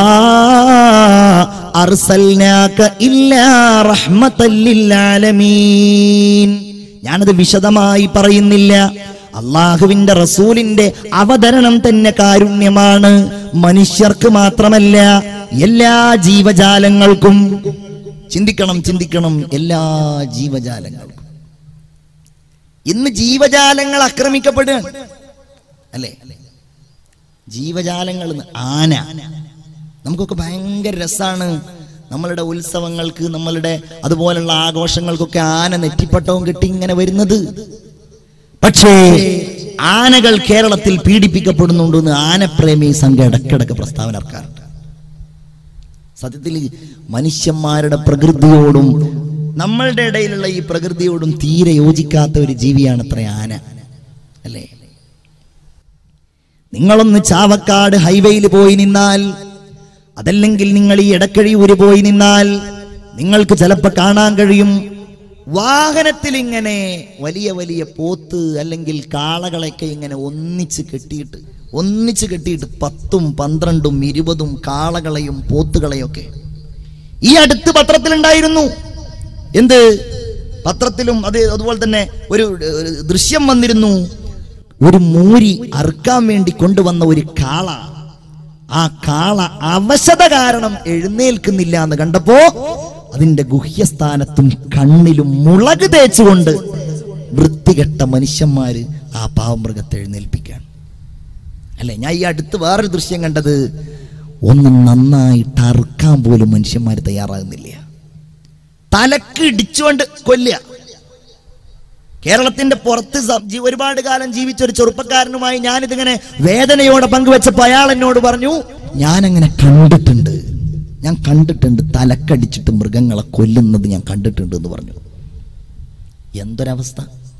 Speaker 1: അർസൽനാക ഇല്ലാ റഹ്മത്തൽ ലിൽ ആലമീൻ ഞാനത് വിശദമായി പറയുന്നില്ല അള്ളാഹുവിന്റെ റസൂലിന്റെ അവതരണം തന്നെ കാരുണ്യമാണ് മനുഷ്യർക്ക് മാത്രമല്ല എല്ലാ ജീവജാലങ്ങൾക്കും ചിന്തിക്കണം ചിന്തിക്കണം എല്ലാ ജീവജാലങ്ങൾക്കും ഇന്ന് ജീവജാലങ്ങൾ ആക്രമിക്കപ്പെടുകയാണ് അല്ലേ ജീവജാലങ്ങൾ ഇന്ന് ആന നമുക്കൊക്കെ ഭയങ്കര രസാണ് നമ്മളുടെ ഉത്സവങ്ങൾക്ക് നമ്മളുടെ അതുപോലുള്ള ആഘോഷങ്ങൾക്കൊക്കെ ആന നെറ്റിപ്പട്ടവും കെട്ടി ഇങ്ങനെ വരുന്നത് പക്ഷേ ആനകൾ കേരളത്തിൽ പീഡിപ്പിക്കപ്പെടുന്നുണ്ടെന്ന് ആനപ്രേമി സംഘം ഇടക്കിടക്ക് പ്രസ്താവന ഇറക്കാറുണ്ട് സത്യത്തിൽ മനുഷ്യന്മാരുടെ പ്രകൃതിയോടും നമ്മളുടെ ഇടയിലുള്ള ഈ പ്രകൃതിയോടും തീരെ യോജിക്കാത്ത ഒരു ജീവിയാണ് അത്ര ആന അല്ലേ നിങ്ങളൊന്ന് ചാവക്കാട് ഹൈവേയിൽ പോയി നിന്നാൽ അതല്ലെങ്കിൽ നിങ്ങൾ ഈ ഇടക്കഴിയൂര് പോയി നിന്നാൽ നിങ്ങൾക്ക് ചിലപ്പോൾ കാണാൻ കഴിയും വാഹനത്തിൽ ഇങ്ങനെ വലിയ വലിയ പോത്ത് അല്ലെങ്കിൽ കാളകളൊക്കെ ഇങ്ങനെ ഒന്നിച്ച് കെട്ടിയിട്ട് ഒന്നിച്ച് കെട്ടിയിട്ട് പത്തും പന്ത്രണ്ടും ഇരുപതും കാളകളെയും പോത്തുകളെയും ഒക്കെ ഈ അടുത്ത് പത്രത്തിലുണ്ടായിരുന്നു എന്ത് പത്രത്തിലും അത് അതുപോലെ തന്നെ ഒരു ഒരു ദൃശ്യം വന്നിരുന്നു ഒരു മൂരി അറുക്കാൻ വേണ്ടി കൊണ്ടുവന്ന ഒരു കാള ആ കാള അവശത കാരണം എഴുന്നേൽക്കുന്നില്ല എന്ന് കണ്ടപ്പോ അതിന്റെ ഗുഹ്യസ്ഥാനത്തും കണ്ണിലും മുളക് തേച്ചുകൊണ്ട് വൃത്തികെട്ട മനുഷ്യന്മാര് ആ പാവമൃഗത്തെ എഴുന്നേൽപ്പിക്കാൻ അല്ലെ ഞാൻ ഈ അടുത്ത് വേറൊരു ദൃശ്യം കണ്ടത് ഒന്ന് നന്നായിട്ട് അറുക്കാൻ പോലും മനുഷ്യന്മാർ തയ്യാറാകുന്നില്ല തലക്ക് ഇടിച്ചുകൊണ്ട് കൊല്ലുക കേരളത്തിന്റെ പുറത്ത് സ- ജി- ഒരുപാട് കാലം ജീവിച്ച ഒരു ചെറുപ്പക്കാരനുമായി ഞാനിതിങ്ങനെ വേദനയോടെ പങ്കുവെച്ചപ്പോൾ അയാൾ എന്നോട് പറഞ്ഞു ഞാനങ്ങനെ കണ്ടിട്ടുണ്ട് ഞാൻ കണ്ടിട്ടുണ്ട് തലക്കടിച്ചിട്ട് മൃഗങ്ങളെ കൊല്ലുന്നത് ഞാൻ കണ്ടിട്ടുണ്ട് എന്ന് പറഞ്ഞു എന്തൊരവസ്ഥ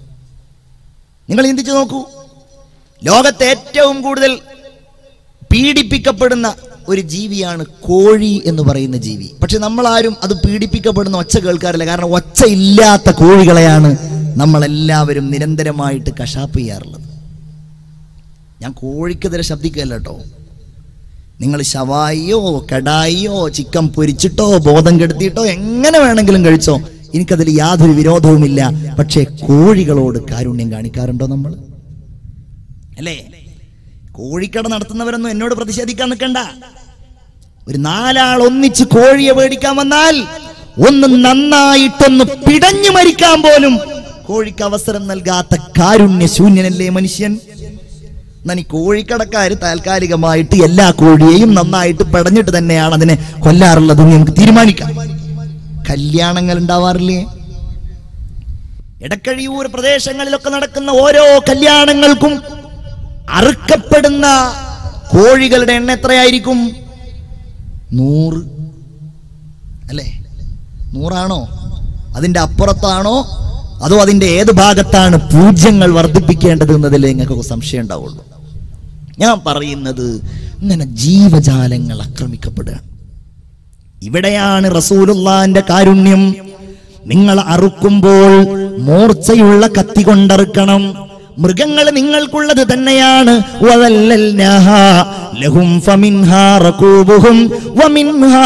Speaker 1: നിങ്ങൾ ചിന്തിച്ചു നോക്കൂ ലോകത്തെ ഏറ്റവും കൂടുതൽ പീഡിപ്പിക്കപ്പെടുന്ന ഒരു ജീവിയാണ് കോഴി എന്ന് പറയുന്ന ജീവി പക്ഷെ നമ്മൾ ആരും അത് പീഡിപ്പിക്കപ്പെടുന്ന ഒച്ച കേൾക്കാറില്ല കാരണം ഒച്ച ഇല്ലാത്ത കോഴികളെയാണ് നമ്മളെല്ലാവരും നിരന്തരമായിട്ട് കശാപ്പ് ചെയ്യാറുള്ളത് ഞാൻ കോഴിക്കെതിരെ ശബ്ദിക്കുകയല്ല കേട്ടോ നിങ്ങൾ ഷവായിയോ കടായിയോ ചിക്കൻ പൊരിച്ചിട്ടോ ബോധം കെടുത്തിയിട്ടോ എങ്ങനെ വേണമെങ്കിലും കഴിച്ചോ എനിക്കതിൽ യാതൊരു വിരോധവുമില്ല പക്ഷേ കോഴികളോട് കാരുണ്യം കാണിക്കാറുണ്ടോ നമ്മൾ അല്ലേ കോഴിക്കട നടത്തുന്നവരൊന്നും എന്നോട് പ്രതിഷേധിക്കാൻ നിൽക്കണ്ട ഒരു നാലാൾ ഒന്നിച്ച് കോഴിയെ മേടിക്കാൻ വന്നാൽ ഒന്ന് നന്നായിട്ടൊന്ന് പിടഞ്ഞു മരിക്കാൻ പോലും കോഴിക്ക് അവസരം നൽകാത്ത കാരുണ്യ ശൂന്യനല്ലേ മനുഷ്യൻ എന്നാൽ ഈ കോഴിക്കടക്കാര് താൽക്കാലികമായിട്ട് എല്ലാ കോഴിയെയും നന്നായിട്ട് പിടഞ്ഞിട്ട് തന്നെയാണ് അതിനെ കൊല്ലാറുള്ളത് എന്ന് നമുക്ക് തീരുമാനിക്കാം കല്യാണങ്ങൾ ഉണ്ടാവാറില്ലേ എടക്കഴിയൂർ പ്രദേശങ്ങളിലൊക്കെ നടക്കുന്ന ഓരോ കല്യാണങ്ങൾക്കും അറുക്കപ്പെടുന്ന കോഴികളുടെ എണ്ണ എത്രയായിരിക്കും നൂറ് അല്ലേ നൂറാണോ അതിന്റെ അപ്പുറത്താണോ അതോ അതിന്റെ ഏത് ഭാഗത്താണ് പൂജ്യങ്ങൾ വർദ്ധിപ്പിക്കേണ്ടത് എന്നതിൽ നിങ്ങൾക്ക് സംശയം ഉണ്ടാവുള്ളൂ ഞാൻ പറയുന്നത് ഇങ്ങനെ ജീവജാലങ്ങൾ ആക്രമിക്കപ്പെടുകയാണ് ഇവിടെയാണ് റസൂലുള്ളാന്റെ കാരുണ്യം നിങ്ങൾ അറുക്കുമ്പോൾ മൂർച്ചയുള്ള കത്തി കൊണ്ടറുക്കണം മൃഗങ്ങൾ നിങ്ങൾക്കുള്ളത് തന്നെയാണ് വദല്ലൽനാഹാ ലഹും ഫമിൻഹാ റകൂബുഹും വമിൻഹാ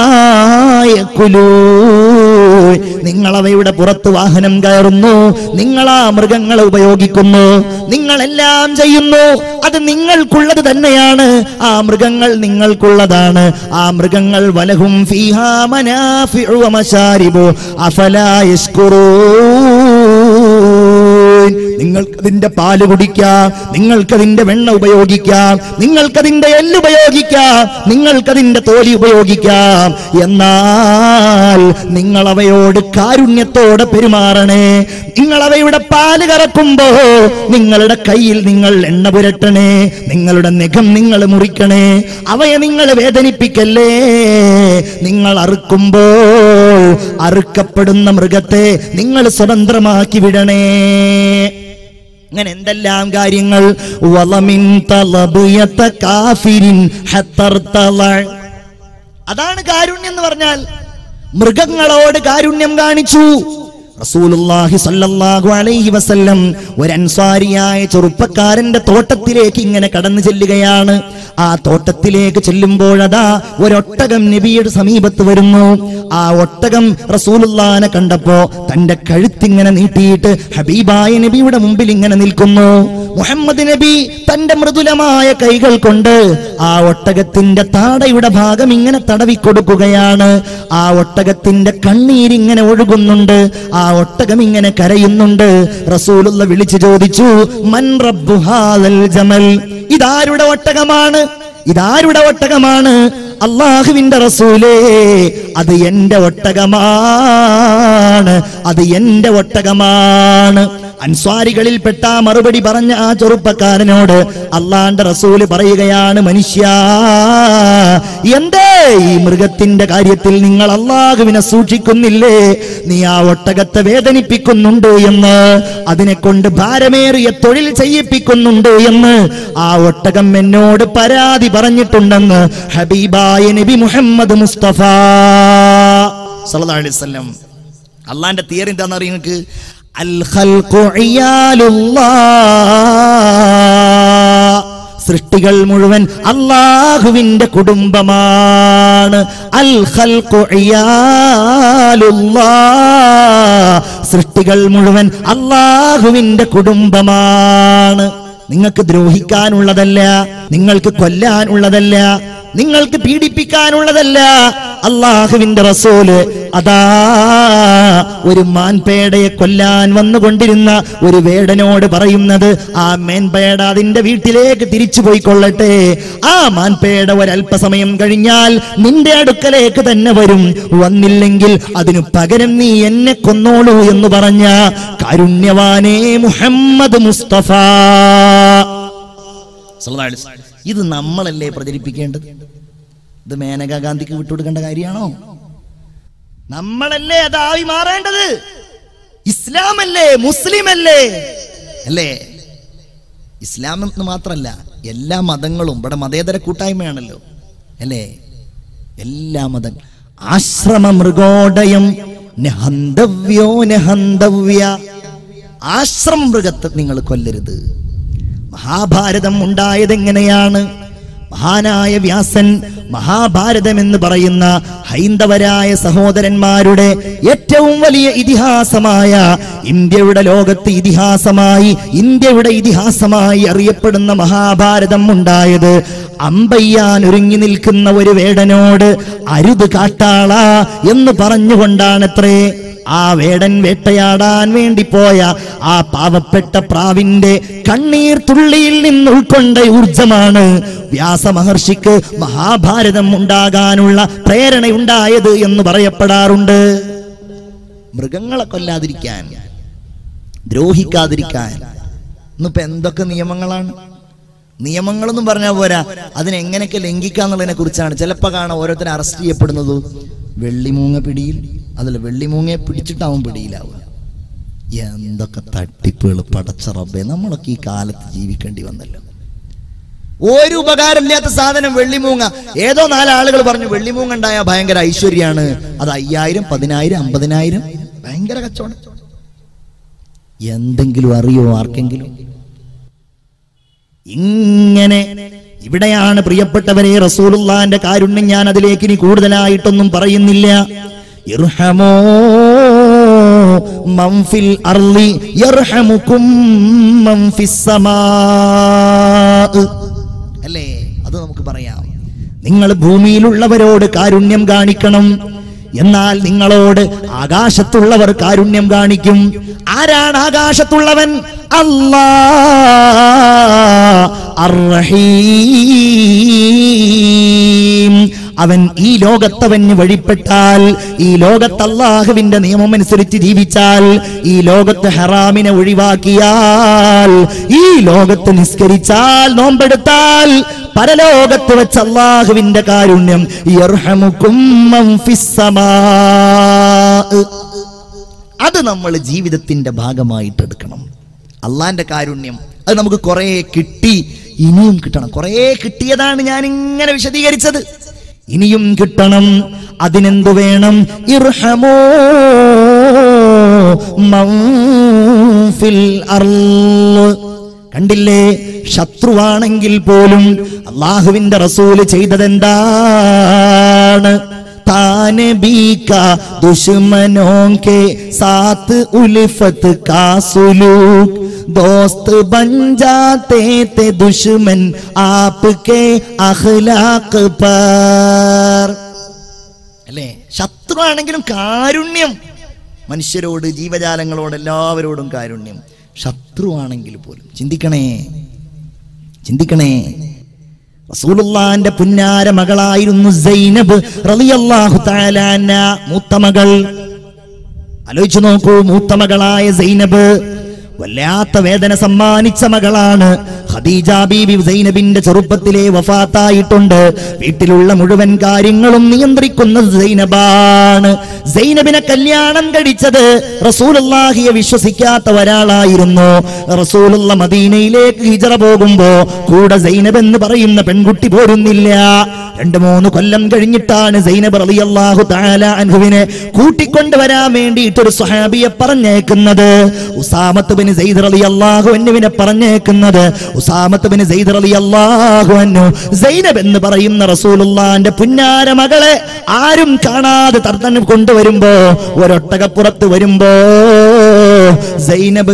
Speaker 1: യക്കുലൂൻ. നിങ്ങൾ അവയുടെ പുറത്ത് വാഹനം കയറുന്നു നിങ്ങൾ ആ മൃഗങ്ങളെ ഉപയോഗിക്കുന്നു നിങ്ങളെല്ലാം ചെയ്യുന്നു അത് നിങ്ങൾക്കുള്ളത് തന്നെയാണ് ആ മൃഗങ്ങൾ നിങ്ങൾക്കുള്ളതാണ് ആ മൃഗങ്ങൾ വലഹും ഫീഹാ മനാഫിഉ വമശാരിബു അഫലാ യശ്കുറൂൻ നിങ്ങൾക്കതിന്റെ പാല് കുടിക്കാം നിങ്ങൾക്കതിന്റെ വെണ്ണ ഉപയോഗിക്കാം നിങ്ങൾക്കതിന്റെ എല്ല് ഉപയോഗിക്കാം നിങ്ങൾക്കതിന്റെ തോലി ഉപയോഗിക്കാം എന്നാൽ നിങ്ങൾ അവയോട് കാരുണ്യത്തോടെ പെരുമാറണേ നിങ്ങൾ അവയുടെ പാല് കറക്കുമ്പോ നിങ്ങളുടെ കയ്യിൽ നിങ്ങൾ എണ്ണ പുരട്ടണേ നിങ്ങളുടെ നഖം നിങ്ങൾ മുറിക്കണേ അവയെ നിങ്ങൾ വേദനിപ്പിക്കല്ലേ നിങ്ങൾ അറുക്കുമ്പോൾ അറുക്കപ്പെടുന്ന മൃഗത്തെ നിങ്ങൾ സ്വതന്ത്രമാക്കി വിടണേ അങ്ങനെ എന്തെല്ലാം കാര്യങ്ങൾ വളമിൻ തലബിയത കാഫിരിൻ ഹത്തർത്തള. അതാണ് കാരുണ്യം എന്ന് പറഞ്ഞാൽ മൃഗങ്ങളോട് കാരുണ്യം കാണിച്ചു റസൂലുള്ളാഹി സ്വല്ലല്ലാഹു അലൈഹി വസല്ലം ഒരു അൻസാരിയായ ചെറുപ്പക്കാരന്റെ തോട്ടത്തിലേക്ക് ഇങ്ങനെ കടന്നു ചെല്ലുകയാണ് ആ തോട്ടത്തിലേക്ക് ചെല്ലുമ്പോഴതാ ഒരൊട്ടകം നബിയുടെ സമീപത്ത് വരുന്നു ആ ഒട്ടകം റസൂലുള്ളാനെ കണ്ടപ്പോ തന്റെ കഴുത്തിങ്ങനെ നീട്ടിയിട്ട് ഹബീബായ നബിയുടെ മുമ്പിൽ ഇങ്ങനെ നിൽക്കുന്നു മുഹമ്മദ് നബി തന്റെ മൃദുലമായ കൈകൾ കൊണ്ട് ആ ഒട്ടകത്തിന്റെ താടയുടെ ഭാഗം ഇങ്ങനെ തടവിക്കൊടുക്കുകയാണ് ആ ഒട്ടകത്തിന്റെ കണ്ണീരിങ്ങനെ ഒഴുകുന്നുണ്ട് ആ ഒട്ടകം ഇങ്ങനെ കരയുന്നുണ്ട് റസൂലുള്ള വിളിച്ചു ചോദിച്ചു മൻ റബ്ബു ഹാദൽ ജമൽ ഇതാരുടെ ഒട്ടകമാണ് ഇതാരുടെ ഒട്ടകമാണ് അള്ളാഹുവിന്റെ റസൂലേ അത് എന്റെ ഒട്ടകമാണ് അത് എന്റെ ഒട്ടകമാണ് അൻസ്വാരികളിൽപ്പെട്ട ആ മറുപടി പറഞ്ഞ ആ ചെറുപ്പക്കാരനോട് അള്ളാന്റെ റസൂല് പറയുകയാണ് മനുഷ്യ എന്തേ ഈ മൃഗത്തിന്റെ കാര്യത്തിൽ നിങ്ങൾ അള്ളാഹുവിനെ സൂക്ഷിക്കുന്നില്ലേ നീ ആ ഒട്ടകത്തെ വേദനിപ്പിക്കുന്നുണ്ട് എന്ന് അതിനെ കൊണ്ട് ഭാരമേറിയ തൊഴിൽ ചെയ്യിപ്പിക്കുന്നുണ്ട് എന്ന് ആ ഒട്ടകം എന്നോട് പരാതി പറഞ്ഞിട്ടുണ്ടെന്ന് ഹബീബായ നബി മുഹമ്മദ് മുസ്തഫ സല്ലല്ലാഹു അലൈഹി വസല്ലം അള്ളാന്റെ തിയറി എന്താണെന്ന് അറിയാം നിങ്ങൾക്ക് അൽ ഖൽഖു ഇയാലുല്ലാ സൃഷ്ടികൾ മുഴുവൻ അള്ളാഹുവിന്റെ കുടുംബമാണ് അൽ ഖൽഖു ഇയാലുല്ലാ സൃഷ്ടികൾ മുഴുവൻ അള്ളാഹുവിന്റെ കുടുംബമാണ് നിങ്ങൾക്ക് ദ്രോഹിക്കാനുള്ളതല്ല നിങ്ങൾക്ക് കൊല്ലാനുള്ളതല്ല നിങ്ങൾക്ക് പീഡിപ്പിക്കാനുള്ളതല്ല അള്ളാഹുവിന്റെ റസൂല് അതാ ഒരു മാൻപേടയെ കൊല്ലാൻ വന്നുകൊണ്ടിരുന്ന ഒരു വേടനോട് പറയുന്നത് ആ മേൻപേട അതിന്റെ വീട്ടിലേക്ക് തിരിച്ചു പോയിക്കൊള്ളട്ടെ ആ മാൻപേട ഒരല്പസമയം കഴിഞ്ഞാൽ നിന്റെ അടുക്കലേക്ക് തന്നെ വരും വന്നില്ലെങ്കിൽ അതിനു പകരം നീ എന്നെ കൊന്നോളൂ എന്ന് പറഞ്ഞ കാരുണ്യവാനേ മുഹമ്മദ് മുസ്തഫ സല്ലല്ലാഹു അലൈഹി വസല്ലം. ഇത് നമ്മളല്ലേ പ്രചരിപ്പിക്കേണ്ടത് ഇത് മേനകാ ഗാന്ധിക്ക് വിട്ടുകൊടുക്കേണ്ട കാര്യമാണോ നമ്മളല്ലേ അതായി മാറേണ്ടത് ഇസ്ലാമല്ലേ മുസ്ലിമല്ലേ അല്ലേ ഇസ്ലാം എന്ന് മാത്രല്ല എല്ലാ മതങ്ങളും ഇവിടെ മതേതര കൂട്ടായ്മയാണല്ലോ അല്ലേ എല്ലാ മതം ആശ്രമ മൃഗോടയം നഹന്തവ്യോ നഹന്തവ്യ ആശ്രമ മൃഗത്തെ നിങ്ങൾ കൊല്ലരുത് മഹാഭാരതം ഉണ്ടായത് എങ്ങനെയാണ് മഹാനായ വ്യാസൻ മഹാഭാരതം എന്ന് പറയുന്ന ഹൈന്ദവരായ സഹോദരന്മാരുടെ ഏറ്റവും വലിയ ഇതിഹാസമായ ഇന്ത്യയുടെ ലോകത്ത് ഇതിഹാസമായി ഇന്ത്യയുടെ ഇതിഹാസമായി അറിയപ്പെടുന്ന മഹാഭാരതം ഉണ്ടായത് അമ്പയ്യാൻ ഒരുങ്ങി നിൽക്കുന്ന ഒരു വേടനോട് അരുത് കാട്ടാള എന്ന് പറഞ്ഞുകൊണ്ടാണത്രേ ആ വേടൻ വേട്ടയാടാൻ വേണ്ടി പോയ ആ പാവപ്പെട്ട പ്രാവിന്റെ കണ്ണീർ തുള്ളിയിൽ നിന്ന് ഉൾക്കൊണ്ട ഊർജമാണ് വ്യാസമഹർഷിക്ക് മഹാഭാരതം ഉണ്ടാകാനുള്ള പ്രേരണയുണ്ടായത് എന്ന് പറയപ്പെടാറുണ്ട് മൃഗങ്ങളെ കൊല്ലാതിരിക്കാൻ ദ്രോഹിക്കാതിരിക്കാൻ ഇന്നിപ്പോ എന്തൊക്കെ നിയമങ്ങളാണ് നിയമങ്ങളൊന്നും പറഞ്ഞാൽ പോരാ അതിനെങ്ങനെയൊക്കെ ലംഘിക്കാന്നുള്ളതിനെ കുറിച്ചാണ് ചിലപ്പോൾ കാണാൻ ഓരോരുത്തരെ അറസ്റ്റ് ചെയ്യപ്പെടുന്നത് വെള്ളിമൂങ്ങ പിടിയിൽ അതിൽ വെള്ളിമൂങ്ങയെ പിടിച്ചിട്ടാവും പിടിയിലാവുക എന്തൊക്കെ തട്ടിപ്പുകൾ പടച്ച റബ്ബേ നമ്മളൊക്കെ ഈ കാലത്ത് ജീവിക്കേണ്ടി വന്നല്ലോ ഒരു ഉപകാരമില്ലാത്ത സാധനം വെള്ളിമൂങ്ങ ഏതോ നാലാളുകൾ പറഞ്ഞു വെള്ളിമൂങ്ങ ഉണ്ടായ ഭയങ്കര ഐശ്വര്യാണ് അത് അയ്യായിരം പതിനായിരം അമ്പതിനായിരം ഭയങ്കര കച്ചവടം എന്തെങ്കിലും അറിയോ ആർക്കെങ്കിലും ഇങ്ങനെ ഇവിടെയാണ് പ്രിയപ്പെട്ടവരെ റസൂലുള്ളാന്റെ കാരുണ്യം ഞാൻ അതിലേക്ക് ഇനി കൂടുതലായിട്ടൊന്നും പറയുന്നില്ല ഇർഹമോ മംഫിൽ അർളി യർഹമുക്കും മംഫിസ് സമാ അല്ലേ അത് നമുക്ക് പറയാം നിങ്ങൾ ഭൂമിയിലുള്ളവരോട് കാരുണ്യം കാണിക്കണം എന്നാൽ നിങ്ങളോട് ആകാശത്തുള്ളവർ കാരുണ്യം കാണിക്കും ആരാണ് ആകാശത്തുള്ളവൻ അല്ലാ അർറഹീം അവൻ ഈ ലോകത്തവന് വഴിപ്പെട്ടാൽ ഈ ലോകത്ത് അള്ളാഹുവിന്റെ നിയമം അനുസരിച്ച് ജീവിച്ചാൽ ഈ ലോകത്ത് ഹറാമിനെ ഒഴിവാക്കിയാൽ ഈ ലോകത്ത് നിസ്കരിച്ചാൽ നോമ്പെടുത്താൽ പരലോകത്ത് വെച്ച് അള്ളാഹുവിന്റെ കാരുണ്യം യർഹമുക്കും മൻ ഫിസ് സമാ. അത് നമ്മൾ ജീവിതത്തിന്റെ ഭാഗമായിട്ട് എടുക്കണം അള്ളാന്റെ കാരുണ്യം അത് നമുക്ക് കുറെ കിട്ടി ഇനിയും കിട്ടണം കുറെ കിട്ടിയതാണ് ഞാൻ ഇങ്ങനെ വിശദീകരിച്ചത് ഇനിയും കിട്ടണം അതിനെന്തു വേണം ഇർഹമോ മൻ ഫിൽ അർള്. കണ്ടില്ലേ ശത്രുവാണെങ്കിൽ പോലും അള്ളാഹുവിന്റെ റസൂല് ചെയ്തതെന്താണ് താനെ ബീക്ക ദുശ്മനോं के साथ उल्फत का सुलूक दोस्त बन जाते थे दुश्मन आपके अखलाक पर അല്ലേ ശത്രു ആണെങ്കിലും കാരുണ്യം മനുഷ്യരോട് ജീവജാലങ്ങളോട് എല്ലാവരോടും കാരുണ്യം ശത്രുവാണെങ്കിൽ പോലും ചിന്തിക്കണേ ചിന്തിക്കണേ റസൂലുള്ളാന്റെ പുന്നാര മകളായിരുന്നു സൈനബ് റളിയല്ലാഹു തആല അൻഹ മൂത്ത മകൾ ആലോചിച്ചു നോക്കൂ മൂത്ത മകളായ സൈനബ് വല്ലാത്ത വേദന സമ്മാനിച്ച മകളാണ് ഖദീജ ബീബി സൈനബിന്റെ ചെറുപ്പത്തിലെ വഫാത്തായിട്ടുണ്ട് വീട്ടിലുള്ള മുഴുവൻ കാര്യങ്ങളും നിയന്ത്രിക്കുന്നത് സൈനബാണ് സൈനബിനെ കല്യാണം കഴിച്ചത് റസൂലുള്ളാഹിയെ വിശ്വസിക്കാത്ത ഒരാളായിരുന്നു റസൂലുള്ള മദീനയിലേക്ക് ഹിജറ പോകുമ്പോ കൂടെ സൈനബ് എന്ന് പറയുന്ന പെൺകുട്ടി പോരുന്നില്ല രണ്ടു മൂന്ന് കൊല്ലം കഴിഞ്ഞിട്ടാണ് സൈനബ് റളിയല്ലാഹു തആല അൻഹുവിനെ കൂട്ടിക്കൊണ്ടുവരാൻ വേണ്ടിയിട്ട് ഒരു സ്വഹാബിയെ പറഞ്ഞേക്കുന്നത് ഉസാമത്ത് ബിൻ സൈദ് റളിയല്ലാഹു അൻഹുവിനെ പറഞ്ഞേക്കുന്നത് ഉസാമത്ത് ബിൻ സൈദ് റളിയല്ലാഹു അൻഹു സൈനബ് എന്ന് പറയുന്ന റസൂലുള്ളാന്റെ പുന്നാര മകളെ ആരും കാണാതെ തർത്തനം കൊണ്ടുവരുമ്പോ ഒരൊട്ടകപ്പുറത്ത് വരുമ്പോ സൈനബ്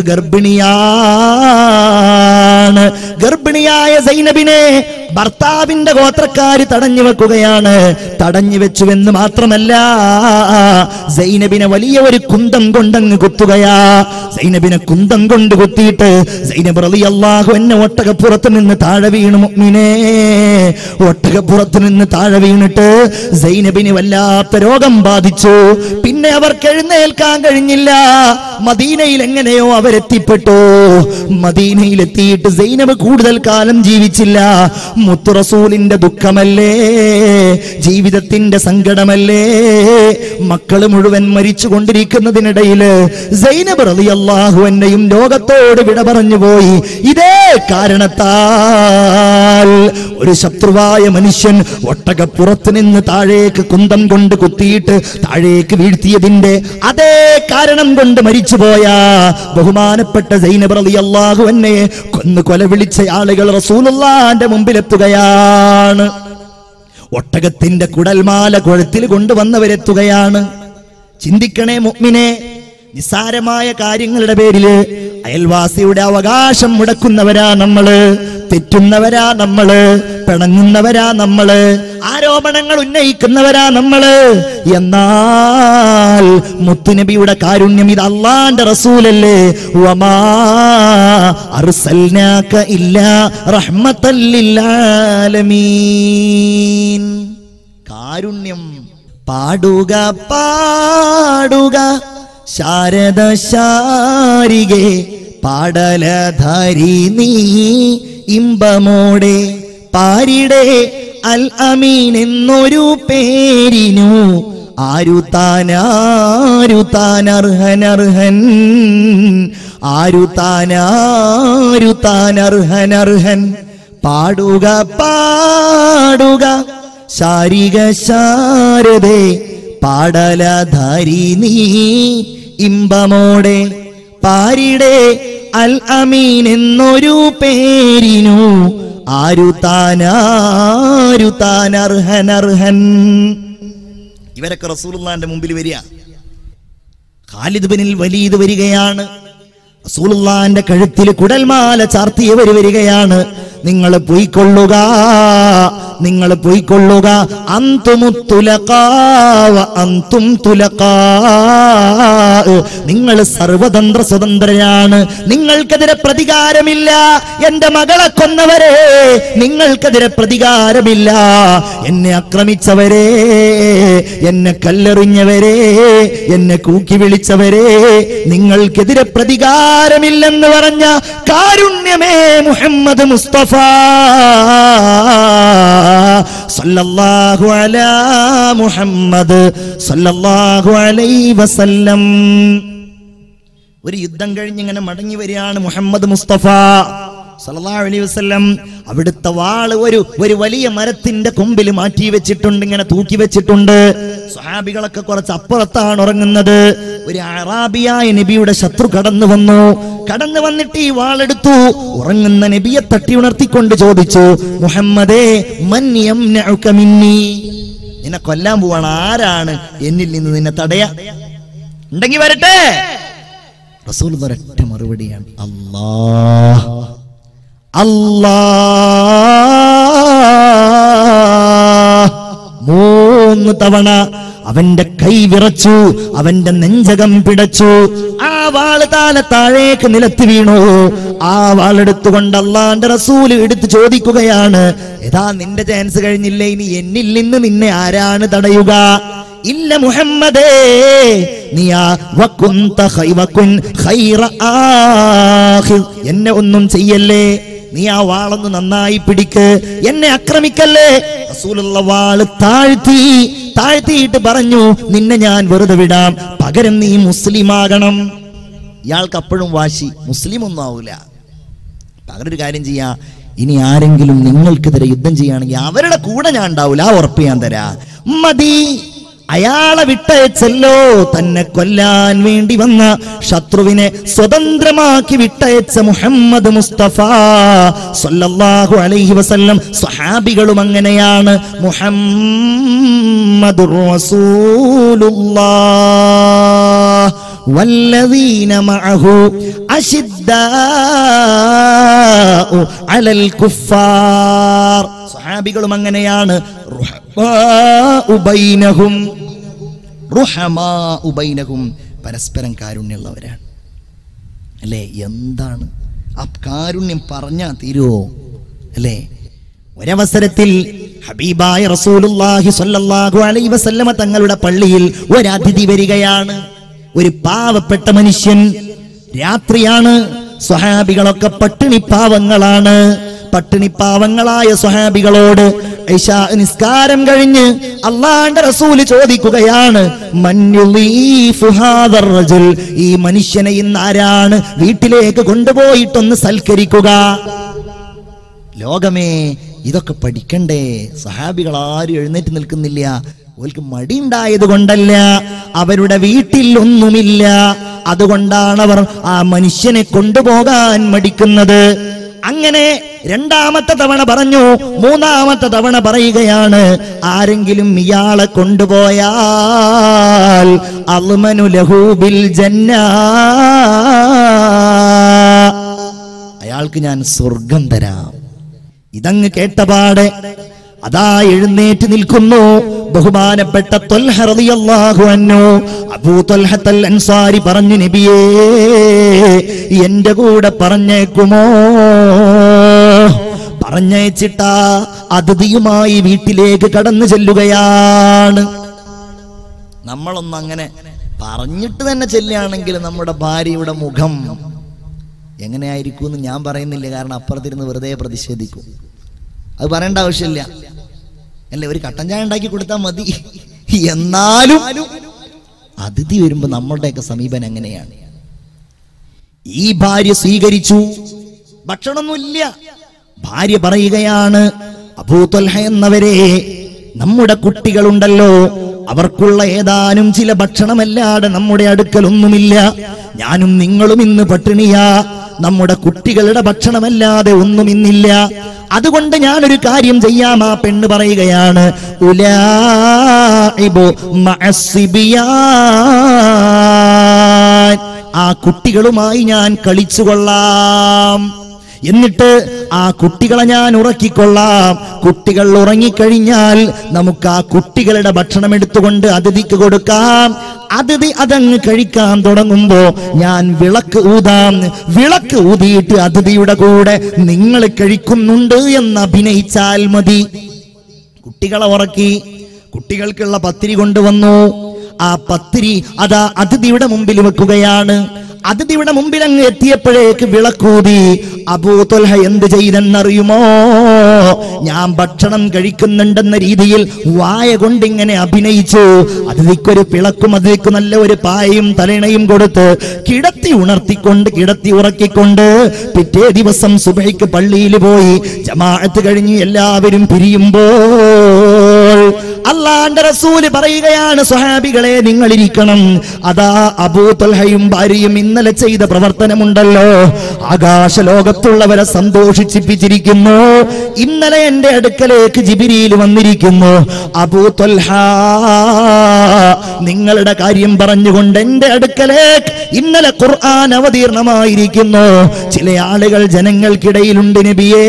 Speaker 1: ഗർഭിണിയാണ് ഗർഭിണിയായ സൈനബിനെ ഭർത്താവിന്റെ ഗോത്രക്കാര് തടഞ്ഞു വെക്കുകയാണ് തടഞ്ഞു വെച്ചുവെന്ന് മാത്രമല്ല സൈനബിനെ വലിയ ഒരു കുന്തം കൊണ്ടങ്ങ് കുത്തുകയാ സൈനബിനെ കുന്തം കൊണ്ട് കുത്തിയിട്ട് സൈനബ് റളിയല്ലാഹു എന്നെ ഒട്ടകപ്പുറത്ത് നിന്ന് താഴെ വീണു മുഅ്മിനേ ഒട്ടകപ്പുറത്ത് നിന്ന് താഴെ വീണിട്ട് സൈനബിന് വല്ലാത്ത രോഗം ബാധിച്ചു പിന്നെ അവർക്ക് എഴുന്നേൽക്കാൻ കഴിഞ്ഞില്ല മദീനയിൽ എങ്ങനെയോ അവരെത്തിപ്പെട്ടു മദീനയിൽ എത്തിയിട്ട് സൈനബ് കൂടുതൽ കാലം ജീവിച്ചില്ല മുത്തു റസൂലിന്റെ ദുഃഖമല്ലേ ജീവിതത്തിന്റെ സങ്കടമല്ലേ മക്കള് മുഴുവൻ മരിച്ചു കൊണ്ടിരിക്കുന്നതിനിടയില് സൈനബ് റളിയല്ലാഹു എന്നെയും ലോകത്തോട് വിട പറഞ്ഞു പോയി ഇതേ കാരണത്താൽ ഒരു ശത്രുവായ മനുഷ്യൻ ഒട്ടകപ്പുറത്ത് നിന്ന് താഴേക്ക് കുന്തം കൊണ്ട് കുത്തിയിട്ട് താഴേക്ക് വീഴ്ത്തിയതിന്റെ അതേ കാരണം കൊണ്ട് മരിച്ചുപോയ ബഹുമാനപ്പെട്ട സൈനബ് റളിയല്ലാഹു എന്നെ കൊന്നു കൊല വിളിച്ച ആളുകൾ റസൂലുള്ളാന്റെ മുമ്പിലെത്തുകയാണ് ഒട്ടകത്തിന്റെ കുടൽമാല കുഴത്തിൽ കൊണ്ടുവന്നവരെത്തുകയാണ് ചിന്തിക്കണേ മുഅ്മിനെ നിസ്സാരമായ കാര്യങ്ങളുടെ പേരില് അയൽവാസിയുടെ അവകാശം മുടക്കുന്നവരാ നമ്മള് തെറ്റുന്നവരാ നമ്മള് പിണങ്ങുന്നവരാ നമ്മള് ആരോപണങ്ങൾ ഉന്നയിക്കുന്നവരാ നമ്മള് എന്നാൽ മുത്തുനബിയുടെ കാരുണ്യം ഇത് അള്ളാന്റെ റസൂലല്ലേ വമാ അർസൽനാക ഇല്ലാ റഹ്മത്തൽ ലിൽ ആലമീൻ കാരുണ്യം പാടുക പാടുക ശാരദ ശാരികെ പാടലധാരി നീ ഇമ്പമോടെ പാരിടെ അൽ അമീൻ എന്നൊരു പേരിനു ആരു താനാരു താനർഹനർഹൻ ആരു താനാരു താനർഹനർഹൻ പാടുക പാടുക ശാരിക ശാരദേ പാടലധാരി നീ ഇമ്പമോടെ പാരിടെ അൽ അമീൻ എന്നൊരു പേരിനു ആരു താനാരു താനർഹനർഹൻ ഇവരൊക്കെ റസൂലുള്ളാന്റെ മുമ്പിൽ വരിക ഖാലിദ് ബിനിൽ വലീദ് വരികയാണ് റസൂലുള്ളാന്റെ കഴുത്തിൽ കുടൽമാല ചാർത്തിയവർ വരികയാണ് നിങ്ങൾ പൊയ്ക്കൊള്ളുക നിങ്ങൾ പൊയ്ക്കൊള്ളുക അന്തുമുത്തുലക്കാവ അന്തും തുലക്കാ നിങ്ങൾ സർവതന്ത്ര സ്വതന്ത്രരാണ് നിങ്ങൾക്കെതിരെ പ്രതികാരമില്ല എന്റെ മകളെ കൊന്നവരെ നിങ്ങൾക്കെതിരെ പ്രതികാരമില്ല എന്നെ ആക്രമിച്ചവരെ എന്നെ കല്ലെറിഞ്ഞവരെ എന്നെ കൂക്കി വിളിച്ചവരെ നിങ്ങൾക്കെതിരെ പ്രതികാരമില്ലെന്ന് പറഞ്ഞ കാരുണ്യമേ മുഹമ്മദ് മുസ്തഫ സല്ലല്ലാഹു അലാ മുഹമ്മദ് സല്ലല്ലാഹു അലൈഹി വസല്ലം ഒരു യുദ്ധം കഴിഞ്ഞ് ഇങ്ങനെ മടങ്ങി വരികയാണ് മുഹമ്മദ് മുസ്തഫ സല്ലല്ലാഹു അലൈഹി വസല്ലം അവിടുത്തെ വാള് ഒരു ഒരു വലിയ മരത്തിന്റെ കൊമ്പിൽ മാറ്റി വെച്ചിട്ടുണ്ട് ഇങ്ങനെ തൂക്കി വെച്ചിട്ടുണ്ട് സ്വഹാബികളൊക്കെ കുറച്ച് അപ്പുറത്താണ് ഉറങ്ങുന്നത് ഒരു അറാബിയായ നബിയുടെ ശത്രു കടന്നു വന്നു കടന്നു വന്നിട്ട് ഈ വാളെടുത്തു ഉറങ്ങുന്ന നബിയെ തട്ടി ഉണർത്തിക്കൊണ്ട് ചോദിച്ചു മുഹമ്മദേ മൻ യംനഉക മിന്നി നിന്നെ കൊല്ലാൻ പോവാണ് ആരാണ് എന്നിൽ നിന്ന് നിന്നെ തടയാ ഉണ്ടെങ്കി വരട്ടെ റസൂൽ ഒരൊറ്റ മറുപടിയാണ് അല്ലാ അല്ലാ മൂന്ന് തവണ അവന്റെ കൈ വിറച്ചു അവന്റെ നെഞ്ചകം പിടച്ചു ആ വാള് താല താഴേക്ക് നിലത്ത് വീണു ആ വാളെടുത്തുകൊണ്ട് അള്ളാന്റെ റസൂല് എടുത്ത് ചോദിക്കുകയാണ് ഏതാ നിന്റെ ചാൻസ് കഴിഞ്ഞില്ലേ ഇനി എന്നിൽ നിന്ന് നിന്നെ ആരാണ് തടയുക ഇല്ല മുഹമ്മദേ നീയാ വക്കുന്ത ഖൈ വക്കുൻ ഖൈറ ആഖിർ. എന്നെ ഒന്നും ചെയ്യല്ലേ നീ ആ വാളൊന്ന് നന്നായി പിടിക്ക് എന്നെ ആക്രമിക്കല്ലേ റസൂലുള്ള വാള് താഴ്ത്തി താഴ്ത്തിയിട്ട് പറഞ്ഞു നിന്നെ ഞാൻ വെറുതെ വിടാം പകരം നീ മുസ്ലിം ആകണം ഇയാൾക്ക് അപ്പോഴും വാശി മുസ്ലിം ഒന്നും ആവൂല പകരം ഒരു കാര്യം ചെയ്യാ ഇനി ആരെങ്കിലും നിങ്ങൾക്കെതിരെ യുദ്ധം ചെയ്യുകയാണെങ്കിൽ അവരുടെ കൂടെ ഞാൻ ഉണ്ടാവൂല ആ ഉറപ്പ് ഞാൻ തരാ മതി അയാളെ വിട്ടയച്ചല്ലോ തന്നെ കൊല്ലാൻ വേണ്ടി വന്ന ശത്രുവിനെ സ്വതന്ത്രമാക്കി വിട്ടയച്ച മുഹമ്മദ് മുസ്തഫ സല്ലല്ലാഹു അലൈഹി വസല്ലം സ്വഹാബികളും അങ്ങനെയാണ് മുഹമ്മദ് റസൂലുള്ളാഹ് والذين معه أشداء على الكفار സ്വഹാബികളും അങ്ങനെയാണ് റുഹമാഉ ബൈനഹും റുഹമാഉ ബൈനഹും പരസ്പരം കാരുണ്യമുള്ളവരാണ് അല്ലേ എന്താണ് ആ കാരുണ്യം പറഞ്ഞാ തീരുവോ അല്ലേ ഒരവസരത്തിൽ ഹബീബായ റസൂലുള്ളാഹി സ്വല്ലല്ലാഹു അലൈഹി വസല്ലമ തങ്ങളുടെ പള്ളിയിൽ ഒരു അതിഥി വരികയാണ് ഒരു പാവപ്പെട്ട മനുഷ്യൻ രാത്രിയാണ് സ്വഹാബികളൊക്കെ പട്ടിണി പാവങ്ങളാണ് പട്ടിണി പാവങ്ങളായ സ്വഹാബികളോട് ഇശാ നിസ്കാരം കഴിഞ്ഞ് അള്ളാന്റെ റസൂല് ചോദിക്കുകയാണ് മഞ്ഞുളീഫു ഹാദർ റജുൽ. ഈ മനുഷ്യനെ ഇന്ന് ആരാണ് വീട്ടിലേക്ക് കൊണ്ടുപോയിട്ടൊന്ന് സൽക്കരിക്കുക ലോകമേ ഇതൊക്കെ പഠിക്കണ്ടേ സഹാബികൾ ആരും എഴുന്നേറ്റ് നിൽക്കുന്നില്ല ഓൽക്ക് മടിയുണ്ടായത് കൊണ്ടല്ല അവരുടെ വീട്ടിൽ ഒന്നുമില്ല അതുകൊണ്ടാണ് അവർ ആ മനുഷ്യനെ കൊണ്ടുപോകാൻ മടിക്കുന്നത് അങ്ങനെ രണ്ടാമത്തെ തവണ പറഞ്ഞു മൂന്നാമത്തെ തവണ പറയുകയാണ് ആരെങ്കിലും ഇയാളെ കൊണ്ടുപോയാൽ അൽമനു ലഹൂബിൽ ജന്ന അയാൾക്ക് ഞാൻ സ്വർഗം തരാം ഇതങ്ങ് കേട്ടപാടെ അതാ എഴുന്നേറ്റ് നിൽക്കുന്നു ബഹുമാനപ്പെട്ട ത്വൽഹ റളിയല്ലാഹു അൻഹു അബൂ ത്വൽഹത്തൽ അൻസാരി പറഞ്ഞു നബിയേ എന്റെ കൂടെ പറഞ്ഞേക്കുമോ പറഞ്ഞയച്ചിട്ടാ അതിഥിയുമായി വീട്ടിലേക്ക് കടന്നു ചെല്ലുകയാണ് നമ്മളൊന്നും അങ്ങനെ പറഞ്ഞിട്ട് തന്നെ ചെല്ലുകയാണെങ്കിൽ നമ്മുടെ ഭാര്യയുടെ മുഖം എങ്ങനെയായിരിക്കും എന്ന് ഞാൻ പറയുന്നില്ല കാരണം അപ്പുറത്തിരുന്ന് വെറുതെ പ്രതിഷേധിക്കും അത് പറയേണ്ട ആവശ്യമില്ല അല്ലേ ഒരു കട്ടൻ ചായ ഉണ്ടാക്കി കൊടുത്താൽ മതി എന്നാലും അതിഥി വരുമ്പോ നമ്മളുടെയൊക്കെ സമീപനം എങ്ങനെയാണ് ഈ ഭാര്യ സ്വീകരിച്ചു ഭക്ഷണമൊന്നുമില്ല ഭാര്യ പറയുകയാണ് അബൂത്വൽഹ എന്നവരെ നമ്മുടെ കുട്ടികളുണ്ടല്ലോ അവർക്കുള്ള ഏതാനും ചില ഭക്ഷണമല്ലാതെ നമ്മുടെ അടുക്കലൊന്നുമില്ല ഞാനും നിങ്ങളും ഇന്ന് പട്ടിണിയാ നമ്മുടെ കുട്ടികളുടെ ഭക്ഷണമല്ലാതെ ഒന്നും ഇന്നില്ല അതുകൊണ്ട് ഞാനൊരു കാര്യം ചെയ്യാം ആ പെണ്ണ് പറയുകയാണ് ഉലാഇബു മഅസ്സിബിയാൻ. ആ കുട്ടികളുമായി ഞാൻ കളിച്ചുകൊള്ളാം എന്നിട്ട് ആ കുട്ടികളെ ഞാൻ ഉറക്കിക്കൊള്ളാം കുട്ടികൾ ഉറങ്ങിക്കഴിഞ്ഞാൽ നമുക്ക് ആ കുട്ടികളുടെ ഭക്ഷണം എടുത്തുകൊണ്ട് അതിഥിക്ക് കൊടുക്കാം അതിഥി അതങ്ങ് കഴിക്കാൻ തുടങ്ങുമ്പോ ഞാൻ വിളക്ക് ഊതാം വിളക്ക് ഊതിയിട്ട് അതിഥിയുടെ കൂടെ നിങ്ങൾ കഴിക്കുന്നുണ്ട് എന്ന് അഭിനയിച്ചാൽ മതി കുട്ടികളെ ഉറക്കി കുട്ടികൾക്കുള്ള പത്തിരി കൊണ്ടുവന്നു ആ പത്തിരി അതാ അതിഥിയുടെ മുമ്പിൽ വെക്കുകയാണ് അതിഥിയുടെ മുമ്പിൽ അങ്ങ് എത്തിയപ്പോഴേക്ക് വിളക്കൂതി അബൂതൊൽഹ എന്ത് ചെയ്തെന്നറിയുമോ ഞാൻ ഭക്ഷണം കഴിക്കുന്നുണ്ടെന്ന രീതിയിൽ വായ കൊണ്ടിങ്ങനെ അഭിനയിച്ചു അതിഥിക്കൊരു പിളക്കും അതിഥിക്ക് നല്ല ഒരു പായയും തലയിണയും കൊടുത്ത് കിടത്തി ഉണർത്തിക്കൊണ്ട് കിടത്തി ഉറക്കിക്കൊണ്ട് പിറ്റേ ദിവസം സുബൈക്ക് പള്ളിയിൽ പോയി ജമാഅത്ത് കഴിഞ്ഞ് എല്ലാവരും പിരിയുമ്പോൾ അള്ളാന്റെ റസൂല് പറയുകയാണ് സ്വഹാബികളെ നിങ്ങൾ ഇരിക്കണം അതാ അബൂതൊൽഹയും ഭാര്യയും ഇന്നലെ ചെയ്ത പ്രവർത്തനമുണ്ടല്ലോ ആകാശ ലോകത്തുള്ളവരെ സന്തോഷിച്ചിപ്പിച്ചിരിക്കുന്നു ഇന്നലെ എന്റെ അടുക്കലേക്ക് ജിബിരിയിൽ വന്നിരിക്കുന്നു അബൂതൊൽഹ നിങ്ങളുടെ കാര്യം പറഞ്ഞുകൊണ്ട് എന്റെ അടുക്കലേക്ക് ഇന്നലെ ഖുർആൻ അവതീർണമായിരിക്കുന്നു ചില ആളുകൾ ജനങ്ങൾക്കിടയിലുണ്ട് നബിയേ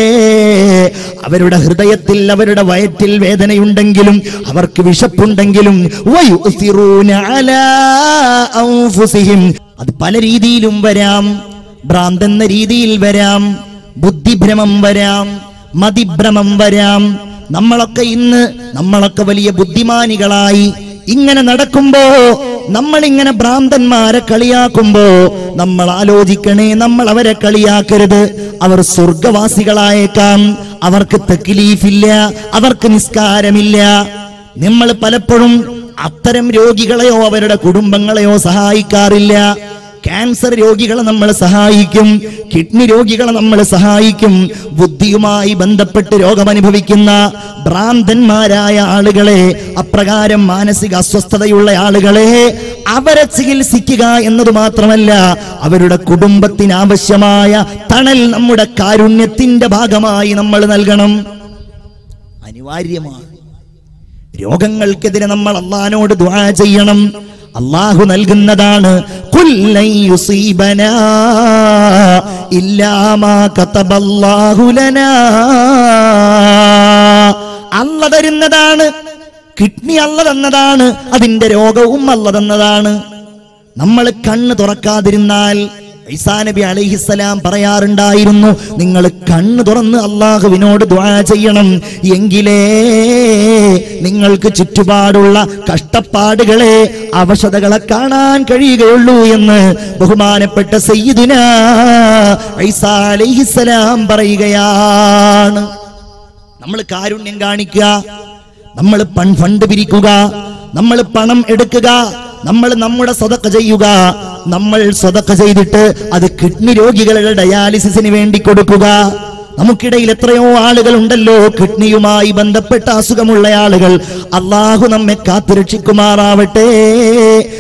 Speaker 1: അവരുടെ ഹൃദയത്തിൽ അവരുടെ വയറ്റിൽ വേദനയുണ്ടെങ്കിലും അവർക്ക് വിശപ്പുണ്ടെങ്കിലും വയുസിറൂന അലാ അൻഫുസിഹിം. അത് പല രീതിയിലും വരാം ഭ്രാന്തെന്ന രീതിയിൽ വരാം ബുദ്ധിഭ്രമം വരാം മതിഭ്രമം വരാം നമ്മളൊക്കെ ഇന്ന് നമ്മളൊക്കെ വലിയ ബുദ്ധിമാനികളായി ഇങ്ങനെ നടക്കുമ്പോ നമ്മൾ ഇങ്ങനെ ഭ്രാന്തന്മാരെ കളിയാക്കുമ്പോ നമ്മൾ ആലോചിക്കണേ നമ്മൾ അവരെ കളിയാക്കരുത് അവർ സ്വർഗവാസികളായേക്കാം അവർക്ക് തെക്കിലീഫില്ല അവർക്ക് നിസ്കാരമില്ല നമ്മൾ പലപ്പോഴും അത്തരം രോഗികളെയോ അവരുടെ കുടുംബങ്ങളെയോ സഹായിക്കാറില്ല ക്യാൻസർ രോഗികളെ നമ്മൾ സഹായിക്കും കിഡ്നി രോഗികളെ നമ്മൾ സഹായിക്കും ബുദ്ധിയുമായി ബന്ധപ്പെട്ട് രോഗമനുഭവിക്കുന്ന ഭ്രാന്തന്മാരായ ആളുകളെ അപ്രകാരം മാനസിക അസ്വസ്ഥതയുള്ള ആളുകളെ അവരെ ചികിത്സിക്കുക എന്നത് മാത്രമല്ല അവരുടെ കുടുംബത്തിന് ആവശ്യമായ തണൽ നമ്മുടെ കാരുണ്യത്തിന്റെ ഭാഗമായി നമ്മൾ നൽകണം അനിവാര്യമാണ് രോഗങ്ങൾക്കെതിരെ നമ്മൾ അള്ളഹാനോട് ദുആ ചെയ്യണം അള്ളാഹു നൽകുന്നതാണ് കുല്ലൻ യുസീബനാ ഇല്ലാ മാ കതബല്ലാഹു ലനാ അല്ല തരുന്നതാണ് കിഡ്നി അല്ല തന്നതാണ് അതിന്റെ രോഗവും അല്ല തന്നതാണ് നമ്മൾ കണ്ണ് തുറക്കാതിരുന്നാൽ ഈസാ നബി അലൈഹിസ്സലാം പറയാറുണ്ടായിരുന്നു നിങ്ങൾ കണ്ണ് തുറന്ന് അള്ളാഹുവിനോട് ദ്വാ ചെയ്യണം എങ്കിലേ നിങ്ങൾക്ക് ചുറ്റുപാടുള്ള കഷ്ടപ്പാടുകളെ അവശതകളെ കാണാൻ കഴിയുകയുള്ളൂ എന്ന് ബഹുമാനപ്പെട്ട സയ്യിദുന ഈസാ അലൈഹിസ്സലാം പറയുകയാണ് നമ്മൾ കാരുണ്യം കാണിക്കുക നമ്മൾ പൺ ഫണ്ട് പിരിക്കുക നമ്മൾ പണം എടുക്കുക നമ്മൾ നമ്മുടെ സ്വതക്ക ചെയ്യുക നമ്മൾ സ്വതക്ക ചെയ്തിട്ട് അത് കിഡ്നി രോഗികളുടെ ഡയാലിസിസിന് വേണ്ടി കൊടുക്കുക നമുക്കിടയിൽ എത്രയോ ആളുകൾ ഉണ്ടല്ലോ കിഡ്നിയുമായി ബന്ധപ്പെട്ട അസുഖമുള്ള ആളുകൾ അള്ളാഹു നമ്മെ കാത്തുരക്ഷിക്കുമാറാവട്ടെ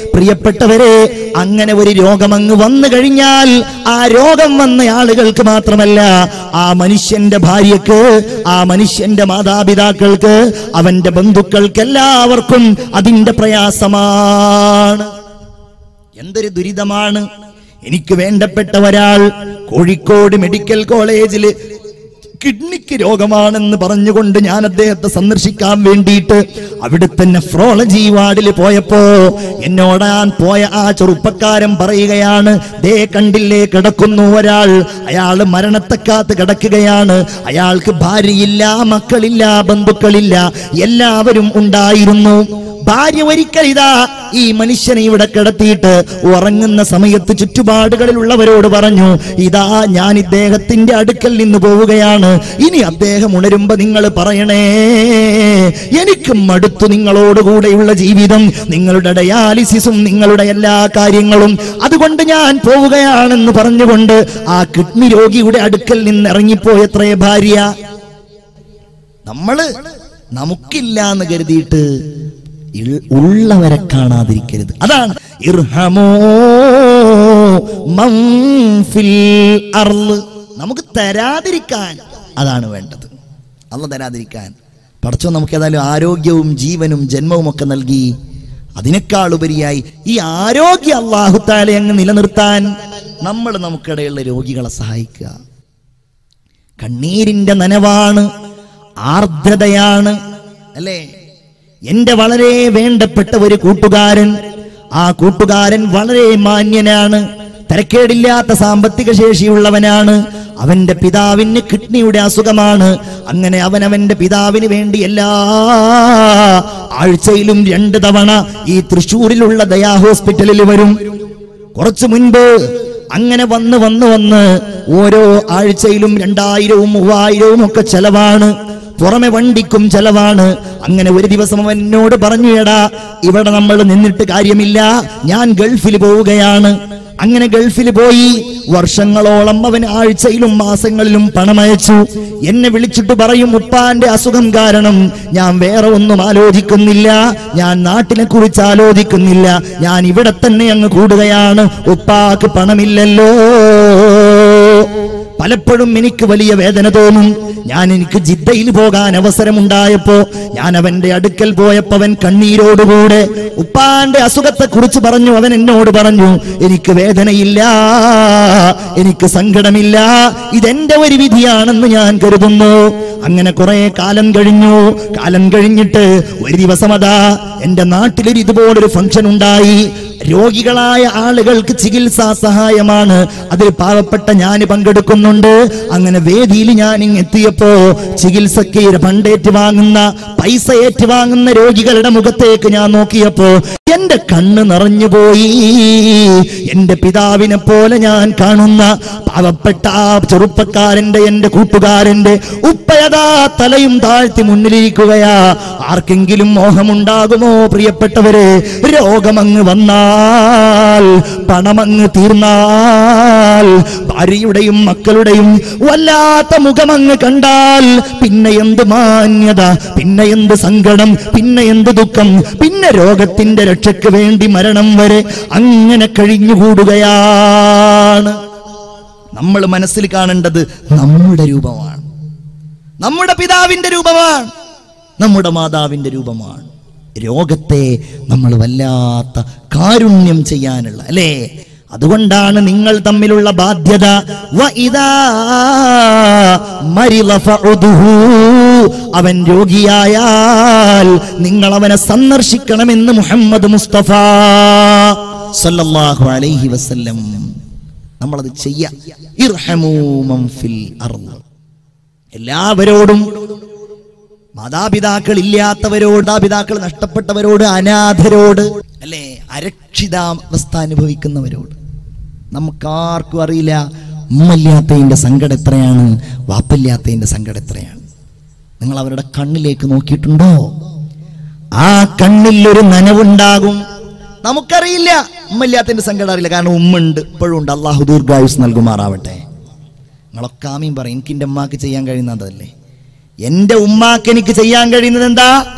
Speaker 1: പ്രിയപ്പെട്ടവരെ അങ്ങനെ ഒരു രോഗം അങ്ങ് വന്നു കഴിഞ്ഞാൽ ആ രോഗം വന്ന ആളുകൾക്ക് മാത്രമല്ല ആ മനുഷ്യന്റെ ഭാര്യക്ക് ആ മനുഷ്യന്റെ മാതാപിതാക്കൾക്ക് അവന്റെ ബന്ധുക്കൾക്ക് എല്ലാവർക്കും അതിന്റെ പ്രയാസമാണ് എന്തൊരു ദുരിതമാണ് എനിക്ക് വേണ്ടപ്പെട്ട ഒരാൾ കോഴിക്കോട് മെഡിക്കൽ കോളേജിൽ കിഡ്നിക്ക് രോഗമാണെന്ന് പറഞ്ഞുകൊണ്ട് ഞാൻ അദ്ദേഹത്തെ സന്ദർശിക്കാൻ വേണ്ടിയിട്ട് അവിടുത്തെ നെഫ്രോളജി വാർഡിൽ പോയപ്പോ എന്നോടാൻ പോയ ആ ചെറുപ്പക്കാരൻ പറയുകയാണ് ദേ കണ്ടില്ലേ കിടക്കുന്നു ഒരാൾ അയാൾ മരണത്തെക്കാത്ത് കിടക്കുകയാണ് അയാൾക്ക് ഭാര്യയില്ല മക്കളില്ല ബന്ധുക്കളില്ല എല്ലാവരും ഉണ്ടായിരുന്നു ഭാര്യ ഒരിക്കൽ ഇതാ ഈ മനുഷ്യനെ ഇവിടെ കിടത്തിയിട്ട് ഉറങ്ങുന്ന സമയത്ത് ചുറ്റുപാടുകളിലുള്ളവരോട് പറഞ്ഞു ഇതാ ഞാൻ ഇദ്ദേഹത്തിന്റെ അടുക്കൽ നിന്ന് പോവുകയാണ് ഇനി അദ്ദേഹം ഉണരുമ്പോ നിങ്ങൾ പറയണേ എനിക്ക് മടുത്തു നിങ്ങളോടുകൂടെയുള്ള ജീവിതം നിങ്ങളുടെ ഡയാലിസിസും നിങ്ങളുടെ എല്ലാ കാര്യങ്ങളും അതുകൊണ്ട് ഞാൻ പോവുകയാണെന്ന് പറഞ്ഞുകൊണ്ട് ആ കിഡ്നി രോഗിയുടെ അടുക്കൽ നിന്ന് ഇറങ്ങിപ്പോയത്രേ ഭാര്യ നമ്മള് നമുക്കില്ല എന്ന് കരുതിയിട്ട് ഇൾ- ഉള്ളവരെ കാണാതിരിക്കരുത് അതാണ് ഇർഹമോ മൻ ഫിൽ അർള്. നമുക്ക് തരാതിരിക്കാൻ അതാണ് വേണ്ടത് അല്ല തരാതിരിക്കാൻ പഠിച്ചോ നമുക്ക് ഏതായാലും ആരോഗ്യവും ജീവനും ജന്മവും ഒക്കെ നൽകി അതിനേക്കാൾ ഉപരിയായി ഈ ആരോഗ്യ അള്ളാഹുത്താലെ അങ്ങ് നിലനിർത്താൻ നമ്മൾ നമുക്കിടയുള്ള രോഗികളെ സഹായിക്കുക കണ്ണീരിന്റെ നനവാണ് ആർദ്രതയാണ് അല്ലേ എന്റെ വളരെ വേണ്ടപ്പെട്ട ഒരു കൂട്ടുകാരൻ ആ കൂട്ടുകാരൻ വളരെ മാന്യനാണ് തരക്കേടില്ലാത്ത സാമ്പത്തിക ശേഷിയുള്ളവനാണ് അവന്റെ പിതാവിന് കിഡ്നിയുടെ അസുഖമാണ് അങ്ങനെ അവൻ അവന്റെ പിതാവിന് വേണ്ടി എല്ലാ ആഴ്ചയിലും രണ്ട് തവണ ഈ തൃശ്ശൂരിലുള്ള ദയാ ഹോസ്പിറ്റലിൽ വരും കുറച്ചു മുൻപ് അങ്ങനെ വന്ന് വന്ന് വന്ന് ഓരോ ആഴ്ചയിലും രണ്ടായിരവും മൂവായിരവും ഒക്കെ ചെലവാണ് പുറമെ വണ്ടിക്കും ചെലവാണ് അങ്ങനെ ഒരു ദിവസം അവൻ എന്നോട് പറഞ്ഞു എടാ ഇവിടെ നമ്മൾ നിന്നിട്ട് കാര്യമില്ല ഞാൻ ഗൾഫിൽ പോവുകയാണ് അങ്ങനെ ഗൾഫിൽ പോയി വർഷങ്ങളോളം അവൻ ആഴ്ചയിലും മാസങ്ങളിലും പണമയച്ചു എന്നെ വിളിച്ചിട്ട് പറയും ഉപ്പാന്റെ അസുഖം കാരണം ഞാൻ വേറെ ഒന്നും ആലോചിക്കുന്നില്ല ഞാൻ നാട്ടിനെ കുറിച്ച് ആലോചിക്കുന്നില്ല ഞാൻ ഇവിടെ തന്നെ അങ്ങ് കൂടുകയാണ് ഉപ്പാക്ക് പണമില്ലല്ലോ പലപ്പോഴും എനിക്ക് വലിയ വേദന തോന്നും ഞാൻ എനിക്ക് ജിദ്ദയിൽ പോകാൻ അവസരമുണ്ടായപ്പോ ഞാൻ അവന്റെ അടുക്കൽ പോയപ്പോ അവൻ കണ്ണീരോടുകൂടെ ഉപ്പാന്റെ അസുഖത്തെ കുറിച്ച് പറഞ്ഞു അവൻ എന്നോട് പറഞ്ഞു എനിക്ക് വേദനയില്ല എനിക്ക് സങ്കടമില്ല ഇതെന്റെ ഒരു വിധിയാണെന്ന് ഞാൻ കരുതുന്നു അങ്ങനെ കുറെ കാലം കഴിഞ്ഞു കാലം കഴിഞ്ഞിട്ട് ഒരു ദിവസം അതാ എന്റെ നാട്ടിലൊരു ഇതുപോലൊരു ഫംഗ്ഷൻ ഉണ്ടായി രോഗികളായ ആളുകൾക്ക് ചികിത്സാ സഹായമാണ് അതിൽ പാവപ്പെട്ട ഞാൻ പങ്കെടുക്കുന്നുണ്ട് അങ്ങനെ വേദിയിൽ ഞാൻ ഇങ്ങ് എത്തിയപ്പോ ചികിത്സക്ക് ഫണ്ടേറ്റ് വാങ്ങുന്ന പൈസ ഏറ്റ് വാങ്ങുന്ന രോഗികളുടെ മുഖത്തേക്ക് ഞാൻ നോക്കിയപ്പോ എന്റെ കണ്ണ് നിറഞ്ഞുപോയി എന്റെ പിതാവിനെ പോലെ ഞാൻ കാണുന്ന പാവപ്പെട്ട ആ ചെറുപ്പക്കാരന്റെ എന്റെ കൂട്ടുകാരന്റെ ഉപ്പയതാ തലയും താഴ്ത്തി മുന്നിലിരിക്കുകയാ ആർക്കെങ്കിലും മോഹമുണ്ടാകുമോ പ്രിയപ്പെട്ടവരെ രോഗമങ്ങ് വന്നാൽ പണമങ്ങ് തീർന്നാൽ ഭാര്യയുടെയും മക്കളുടെയും വല്ലാത്ത മുഖമങ്ങ് കണ്ടാൽ പിന്നെ എന്ത് മാന്യത പിന്നെ എന്ത് സങ്കടം പിന്നെ എന്ത് ദുഃഖം പിന്നെ രോഗത്തിന്റെ രക്ഷയ്ക്ക് വേണ്ടി മരണം വരെ അങ്ങനെ കഴിഞ്ഞുകൂടുകയാണ് നമ്മൾ മനസ്സിൽ കാണേണ്ടത് നമ്മുടെ രൂപമാണ് നമ്മുടെ പിതാവിന്റെ രൂപമാണ് നമ്മുടെ മാതാവിന്റെ രൂപമാണ് രോഗത്തെ നമ്മൾ വല്ലാത്ത കാരുണ്യം ചെയ്യാനുള്ള അല്ലേ അതുകൊണ്ടാണ് നിങ്ങൾ തമ്മിലുള്ള ബാധ്യത വ ഇദാ മരിള ഫഉദുഹു. അവൻ രോഗിയായാൽ നിങ്ങൾ അവനെ സന്ദർശിക്കണമെന്ന് മുഹമ്മദ് മുസ്തഫ സല്ലല്ലാഹു അലൈഹി വസല്ലം നമ്മളത് ചെയ്യാം ഇർഹമൂ മൻ ഫിൽ അർള്. എല്ലാവരോടും മാതാപിതാക്കൾ ഇല്ലാത്തവരോട് മാതാപിതാക്കൾ നഷ്ടപ്പെട്ടവരോട് അനാഥരോട് അല്ലേ അരക്ഷിതാവസ്ഥ അനുഭവിക്കുന്നവരോട് നമുക്കാർക്കും അറിയില്ല ഉമ്മല്ലാത്തതിന്റെ സങ്കടം എത്രയാണ് വാപ്പില്ലാത്തതിന്റെ സങ്കടം എത്രയാണ് നിങ്ങൾ അവരുടെ കണ്ണിലേക്ക് നോക്കിയിട്ടുണ്ടോ ആ കണ്ണിൽ ഒരു നനവുണ്ടാകും നമുക്കറിയില്ല ഉമ്മല്ലാത്തതിന്റെ സങ്കടം അറിയില്ല കാരണം ഉമ്മ ഉണ്ട് ഇപ്പോഴും ഉണ്ട് അള്ളാഹു ദീർഘായുസ് നൽകുമാറാവട്ടെ നിങ്ങളൊക്കെ ആമീൻ പറയും എനിക്ക് എൻ്റെ ഉമ്മാക്ക് ചെയ്യാൻ കഴിയുന്നതല്ലേ എൻ്റെ ഉമ്മാക്ക് എനിക്ക് ചെയ്യാൻ കഴിയുന്നത് എന്താ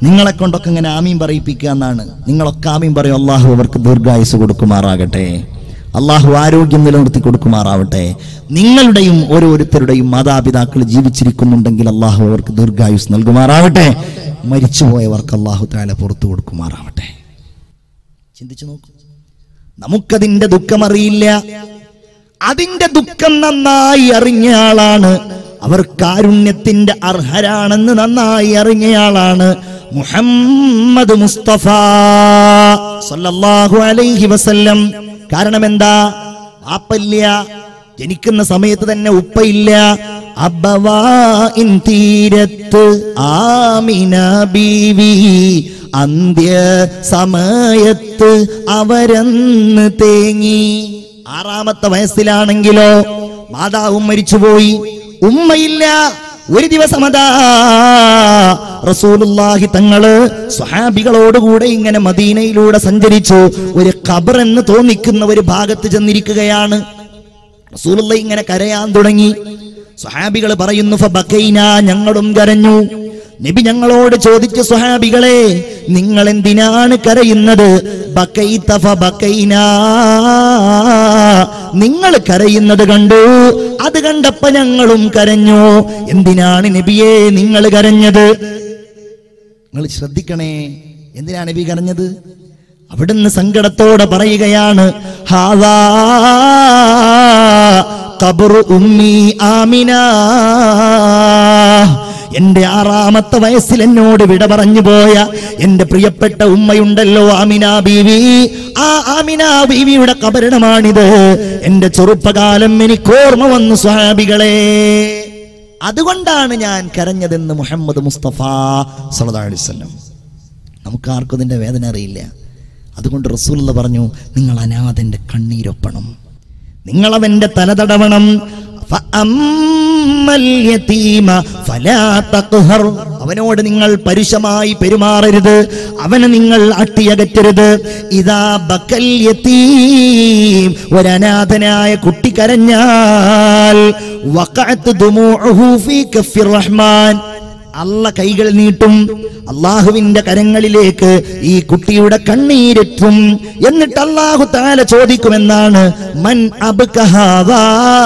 Speaker 1: നിങ്ങളെ കൊണ്ടൊക്കെ ഇങ്ങനെ ആമീൻ പറയിപ്പിക്കുക എന്നാണ് നിങ്ങളൊക്കെ ആമീൻ പറയും അള്ളാഹു അവർക്ക് ദീർഘായുസ് കൊടുക്കുമാറാകട്ടെ അള്ളാഹു ആരോഗ്യം നിലനിർത്തി കൊടുക്കുമാറാവട്ടെ നിങ്ങളുടെയും ഓരോരുത്തരുടെയും മാതാപിതാക്കൾ ജീവിച്ചിരിക്കുന്നുണ്ടെങ്കിൽ അള്ളാഹു അവർക്ക് ദീർഘായുസ് നൽകുമാറാവട്ടെ മരിച്ചുപോയവർക്ക് അള്ളാഹു താല പുറത്തു കൊടുക്കുമാറാവട്ടെ ചിന്തിച്ചു നോക്കൂ നമുക്കതിന്റെ ദുഃഖമറിയില്ല അതിന്റെ ദുഃഖം നന്നായി അറിഞ്ഞ ആളാണ് അവർ കാരുണ്യത്തിന്റെ അർഹരാണെന്ന് നന്നായി അറിഞ്ഞയാളാണ് മുഹമ്മദ് മുസ്തഫ സല്ലല്ലാഹു അലൈഹി വസല്ലം കാരണം എന്താ വാപ്പല്ല ജനിക്കുന്ന സമയത്ത് തന്നെ ഉപ്പയില്ല അബവായിൻ തീരത്ത് ആമിന ബീവി അന്ത്യ സമയത്ത് അവരന്ന് തേങ്ങി ആറാമത്തെ വയസ്സിലാണെങ്കിലോ മാതാവും മരിച്ചുപോയി ഉമ്മയില്ല ഒരു ദിവസം അതാ റസൂലുള്ളാഹി തങ്ങള് സ്വഹാബികളോടുകൂടെ ഇങ്ങനെ മദീനയിലൂടെ സഞ്ചരിച്ചു ഒരു ഖബർ എന്ന് തോന്നിക്കുന്ന ഒരു ഭാഗത്ത് ചെന്നിരിക്കുകയാണ് റസൂലുള്ള ഇങ്ങനെ കരയാൻ തുടങ്ങി സ്വഹാബികൾ പറയുന്നു ഫബക്കൈന ഞങ്ങളും കരഞ്ഞു നബി ഞങ്ങളോട് ചോദിച്ചു സ്വഹാബികളെ നിങ്ങൾ എന്തിനാണ് കരയുന്നത് ബക്കൈത ഫബക്കൈന നിങ്ങൾ കരയുന്നത് കണ്ടു അത് കണ്ടപ്പോ ഞങ്ങളും കരഞ്ഞു എന്തിനാണ് നബിയെ നിങ്ങൾ കരഞ്ഞത് നിങ്ങൾ ശ്രദ്ധിക്കണേ എന്തിനാണ് നബി കരഞ്ഞത് അവിടുന്ന് സങ്കടത്തോടെ പറയുകയാണ് ഹാദാ ഖബറു ഉമ്മി ആമിന എന്റെ ആറാമത്തെ വയസ്സിൽ എന്നോട് വിട പറഞ്ഞു പോയ എന്റെ പ്രിയപ്പെട്ട ഉമ്മയുണ്ടല്ലോ ആമിന ബീവി ആ ആമിന ബീവിയുടെ കബരണമാണിത് എന്റെ ചെറുപ്പകാലം എനിക്ക് ഓർമ്മ വന്നു സ്വാഭികളെ അതുകൊണ്ടാണ് ഞാൻ കരഞ്ഞതെന്ന് മുഹമ്മദ് മുസ്തഫ സല്ലല്ലാഹു അലൈഹി വസല്ലം നമുക്ക് ആർക്കും ഇതിന്റെ വേദന അറിയില്ല അതുകൊണ്ട് റസൂലുള്ള പറഞ്ഞു നിങ്ങൾ അനാഥന്റെ കണ്ണീരൊപ്പണം നിങ്ങൾ അവന്റെ തലതടവണം ഫഅമ്മൽ യതീമ ഫലാ തഖ്ഹർ. അവനോട് നിങ്ങൾ പരുഷമായി പെരുമാറരുത് അവനെ നിങ്ങൾ അട്ടിയകറ്റരുത് ഇതാ ബക്കൽ യതീം ഒരനാഥനായ കുട്ടി കരഞ്ഞാൽ വഖഅത്ത് ദുമൂഉഹു ഫീ കഫിർ റഹ്മാൻ അല്ല കൈകൾ നീട്ടും അള്ളാഹുവിന്റെ കരങ്ങളിലേക്ക് ഈ കുട്ടിയുടെ കണ്ണീരെത്തും എന്നിട്ട് അള്ളാഹു താല ചോദിക്കുമെന്നാണ് മൻ അബ്കഹാദാ.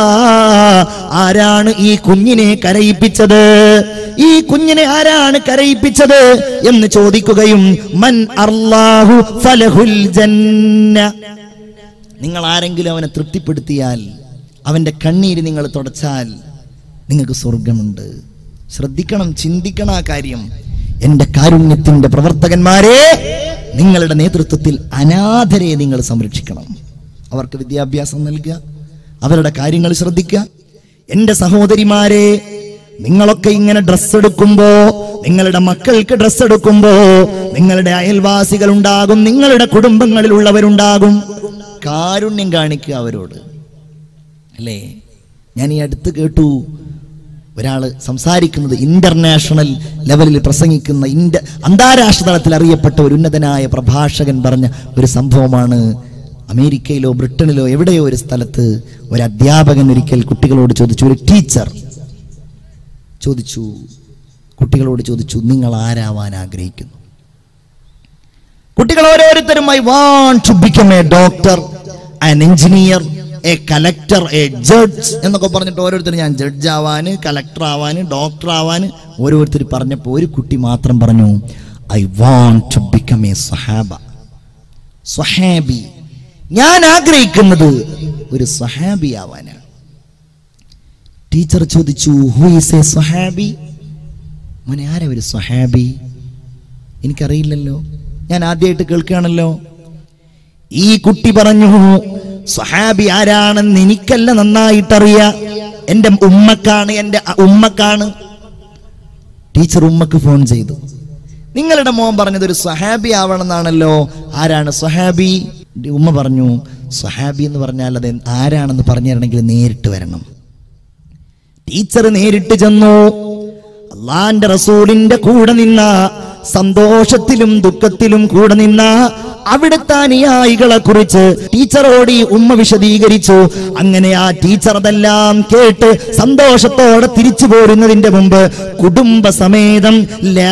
Speaker 1: ആരാണ് ഈ കുഞ്ഞിനെ കരയിപ്പിച്ചത് ഈ കുഞ്ഞിനെ ആരാണ് കരയിപ്പിച്ചത് എന്ന് ചോദിക്കുകയും മൻ അർലാഹു ഫലഹുൽ ജന്ന നിങ്ങൾ ആരെങ്കിലും അവനെ തൃപ്തിപ്പെടുത്തിയാൽ അവന്റെ കണ്ണീര് നിങ്ങൾ തുടച്ചാൽ നിങ്ങൾക്ക് സ്വർഗമുണ്ട് ശ്രദ്ധിക്കണം ചിന്തിക്കണം ആ കാര്യം എന്റെ കാരുണ്യത്തിന്റെ പ്രവർത്തകന്മാരെ നിങ്ങളുടെ നേതൃത്വത്തിൽ അനാഥരെ നിങ്ങൾ സംരക്ഷിക്കണം അവർക്ക് വിദ്യാഭ്യാസം നൽകുക അവരുടെ കാര്യങ്ങൾ ശ്രദ്ധിക്കുക എന്റെ സഹോദരിമാരെ നിങ്ങളൊക്കെ ഇങ്ങനെ ഡ്രസ്സ് എടുക്കുമ്പോ നിങ്ങളുടെ മക്കൾക്ക് ഡ്രസ്സ് എടുക്കുമ്പോ നിങ്ങളുടെ അയൽവാസികൾ ഉണ്ടാകും നിങ്ങളുടെ കുടുംബങ്ങളിലുള്ളവരുണ്ടാകും കാരുണ്യം കാണിക്കുക അവരോട് അല്ലേ ഞാൻ ഈ അടുത്ത് കേട്ടു ഒരാൾ സംസാരിക്കുന്നത് ഇന്റർനാഷണൽ ലെവലിൽ പ്രസംഗിക്കുന്ന ഇന്റ അന്താരാഷ്ട്ര തലത്തിൽ അറിയപ്പെട്ട ഒരു ഉന്നതനായ പ്രഭാഷകൻ പറഞ്ഞ ഒരു സംഭവമാണ് അമേരിക്കയിലോ ബ്രിട്ടനിലോ എവിടെയോ ഒരു സ്ഥലത്ത് ഒരു അധ്യാപകൻ ഒരിക്കൽ കുട്ടികളോട് ചോദിച്ചു ഒരു ടീച്ചർ ചോദിച്ചു കുട്ടികളോട് ചോദിച്ചു നിങ്ങൾ ആരാവാൻ ആഗ്രഹിക്കുന്നു കുട്ടികൾ ഓരോരുത്തരും I want to become a doctor an engineer a collector a judge എന്നൊക്കെ പറഞ്ഞിട്ട് ഓരോരുത്തർ ഞാൻ ജഡ്ജ് ആവാന് കലക്ടർ ആവാന് ഡോക്ടർ ആവാന് ഓരോരുത്തർ പറഞ്ഞപ്പോൾ ഒരു കുട്ടി മാത്രം പറഞ്ഞു I want to become a സഹാബ സ്വഹാബി ഞാൻ ആഗ്രഹിക്കുന്നത് ഒരു സ്വഹാബി ആവാനാണ് ടീച്ചർ ചോദിച്ചു ഹു ഈസ് എ സ്വഹാബി മോനെ ആരാ ഒരു സ്വഹാബി എനിക്കറിയില്ലല്ലോ ഞാൻ ആദ്യമായിട്ട് കേൾക്കുകയാണല്ലോ ഈ കുട്ടി പറഞ്ഞു സ്വഹാബി ആരാണെന്ന് എനിക്കല്ല നന്നായിട്ടറിയാം എൻ്റെ ഉമ്മക്കാണ് എൻ്റെ അ- ഉമ്മക്കാണ് ടീച്ചർ ഉമ്മക്ക് ഫോൺ ചെയ്തു നിങ്ങളുടെ മോൻ പറഞ്ഞത് ഒരു സ്വഹാബി ആവണമെന്നാണല്ലോ ആരാണ് സ്വഹാബി എൻ്റെ ഉമ്മ പറഞ്ഞു സ്വഹാബി എന്ന് പറഞ്ഞാൽ അത് ആരാണെന്ന് പറഞ്ഞു തരണമെങ്കിൽ നേരിട്ട് വരണം ടീച്ചർ നേരിട്ട് ചെന്നു അള്ളാന്റെ റസൂലിന്റെ കൂടെ നിന്ന സന്തോഷത്തിലും ദുഃഖത്തിലും കൂടെ നിന്ന അവിടുത്തെ അനുയായികളെ കുറിച്ച് ടീച്ചറോട് ഈ ഉമ്മ വിശദീകരിച്ചു അങ്ങനെ ആ ടീച്ചർ അതെല്ലാം കേട്ട് സന്തോഷത്തോടെ തിരിച്ചു പോരുന്നതിന്റെ മുമ്പ് കുടുംബസമേതം ലാ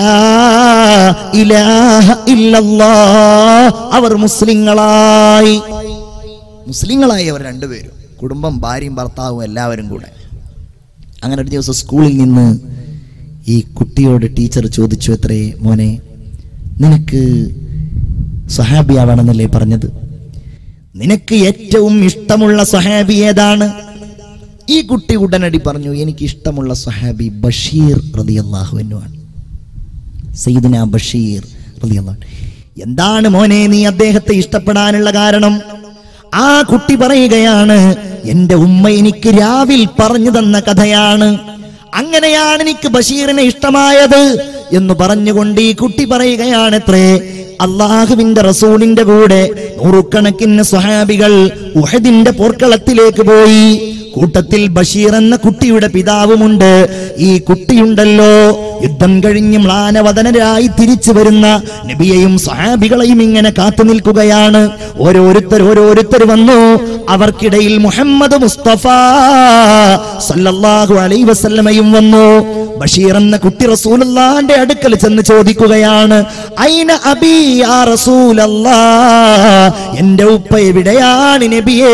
Speaker 1: ഇലാഹ ഇല്ലല്ലാ അവർ മുസ്ലിങ്ങളായി മുസ്ലിങ്ങളായി അവർ രണ്ടുപേരും കുടുംബം ഭാര്യയും ഭർത്താവും എല്ലാവരും കൂടെ അങ്ങനെ ഒരു ദിവസം സ്കൂളിൽ നിന്ന് ഈ കുട്ടിയോട് ടീച്ചർ ചോദിച്ചു എത്രേ മോനെ നിനക്ക് സ്വഹാബിയാവണമെന്നല്ലേ പറഞ്ഞത് നിനക്ക് ഏറ്റവും ഇഷ്ടമുള്ള സ്വഹാബി ഏതാണ് ഈ കുട്ടി ഉടനടി പറഞ്ഞു എനിക്ക് ഇഷ്ടമുള്ള സ്വഹാബി ബഷീർ റളിയല്ലാഹുവിനുമാണ് സയ്യിദിന ബഷീർ റളിയല്ലാഹു അൻഹു. എന്താണ് മോനെ നീ അദ്ദേഹത്തെ ഇഷ്ടപ്പെടാനുള്ള കാരണം ആ കുട്ടി പറയുകയാണ് എന്റെ ഉമ്മ എനിക്ക് രാവിൽ പറഞ്ഞു തന്ന കഥയാണ് അങ്ങനെയാണ് എനിക്ക് ബഷീറിനെ ഇഷ്ടമായത് എന്ന് പറഞ്ഞുകൊണ്ട് ഈ കുട്ടി പറയുകയാണത്രേ അള്ളാഹുവിന്റെ റസൂലിന്റെ കൂടെ നൂറുകണക്കിന് സ്വഹാബികൾ ഉഹദിന്റെ പോർക്കളത്തിലേക്ക് പോയി കൂട്ടത്തിൽ ബഷീർ എന്ന കുട്ടിയുടെ പിതാവുമുണ്ട് ഈ കുട്ടിയുണ്ടല്ലോ യുദ്ധം കഴിഞ്ഞ് മ്ലാനവദനരായി തിരിച്ചു വരുന്ന നബിയെയും സഹാബികളെയും ഇങ്ങനെ കാത്തു നിൽക്കുകയാണ് ഓരോരുത്തർ ഓരോരുത്തർ വന്നു അവർക്കിടയിൽ മുഹമ്മദ് മുസ്തഫ സല്ലല്ലാഹു അലൈ വസല്ലമയും വന്നു ബഷീർ എന്ന കുട്ടി റസൂലുള്ളാന്റെ അടുക്കൽ ചെന്ന് ചോദിക്കുകയാണ് അയിന അബി യാ റസൂലല്ലാ എന്റെ ഉപ്പ എവിടെയാണ് നബിയേ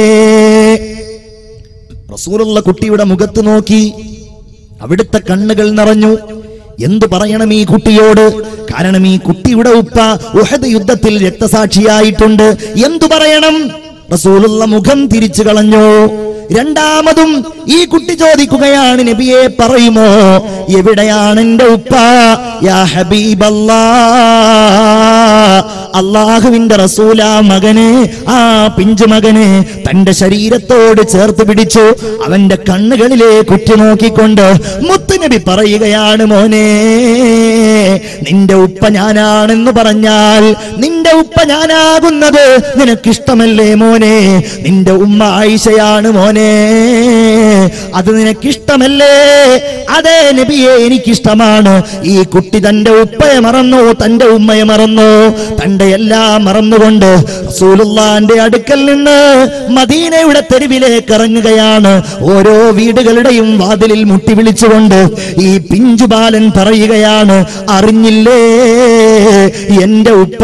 Speaker 1: റസൂലുള്ള കുട്ടിയുടെ മുഖത്ത് നോക്കി അവിടുത്തെ കണ്ണുകൾ നിറഞ്ഞു എന്തു പറയണം ഈ കുട്ടിയോട് കാരണം ഈ കുട്ടിയുടെ ഉപ്പ ഉഹദ് യുദ്ധത്തിൽ രക്തസാക്ഷിയായിട്ടുണ്ട് എന്തു പറയണം റസൂലുള്ള മുഖം തിരിച്ചു കളഞ്ഞു രണ്ടാമതും ഈ കുട്ടി ചോദിക്കുകയാണ് നബിയെ പറയുമോ എവിടെയാണ് എന്റെ ഉപ്പ യാ ഹബീബല്ലാ അള്ളാഹുവിന്റെ റസൂല മകനെ ആ പിഞ്ചു മകനെ തന്റെ ശരീരത്തോട് ചേർത്ത് പിടിച്ചു അവന്റെ കണ്ണുകളിലെ കുറ്റി നോക്കിക്കൊണ്ട് മുത്തുനബി പറയുകയാണ് മോനെ നിന്റെ ഉപ്പ ഞാനാണെന്ന് പറഞ്ഞാൽ നിന്റെ ഉപ്പ ഞാനാകുന്നത് നിനക്കിഷ്ടമല്ലേ മോനെ നിന്റെ ഉമ്മ ആയിഷയാണ് മോനെ അത് നിനക്കിഷ്ടമല്ലേ അതെ നബിയെ എനിക്കിഷ്ടമാണ് ഈ കുട്ടി തന്റെ ഉപ്പയെ മറന്നു തന്റെ ഉമ്മയെ മറന്നു തന്റെ എല്ലാം മറന്നുകൊണ്ട് റസൂലുള്ളാന്റെ അടുക്കൽ നിന്ന് മദീനയുടെ തെരുവിലേക്ക് ഇറങ്ങുകയാണ് ഓരോ വീടുകളുടെയും വാതിലിൽ മുട്ടി വിളിച്ചുകൊണ്ട് ഈ പിഞ്ചുബാലൻ പറയുകയാണ് അറിഞ്ഞില്ലേ എന്റെ ഉപ്പ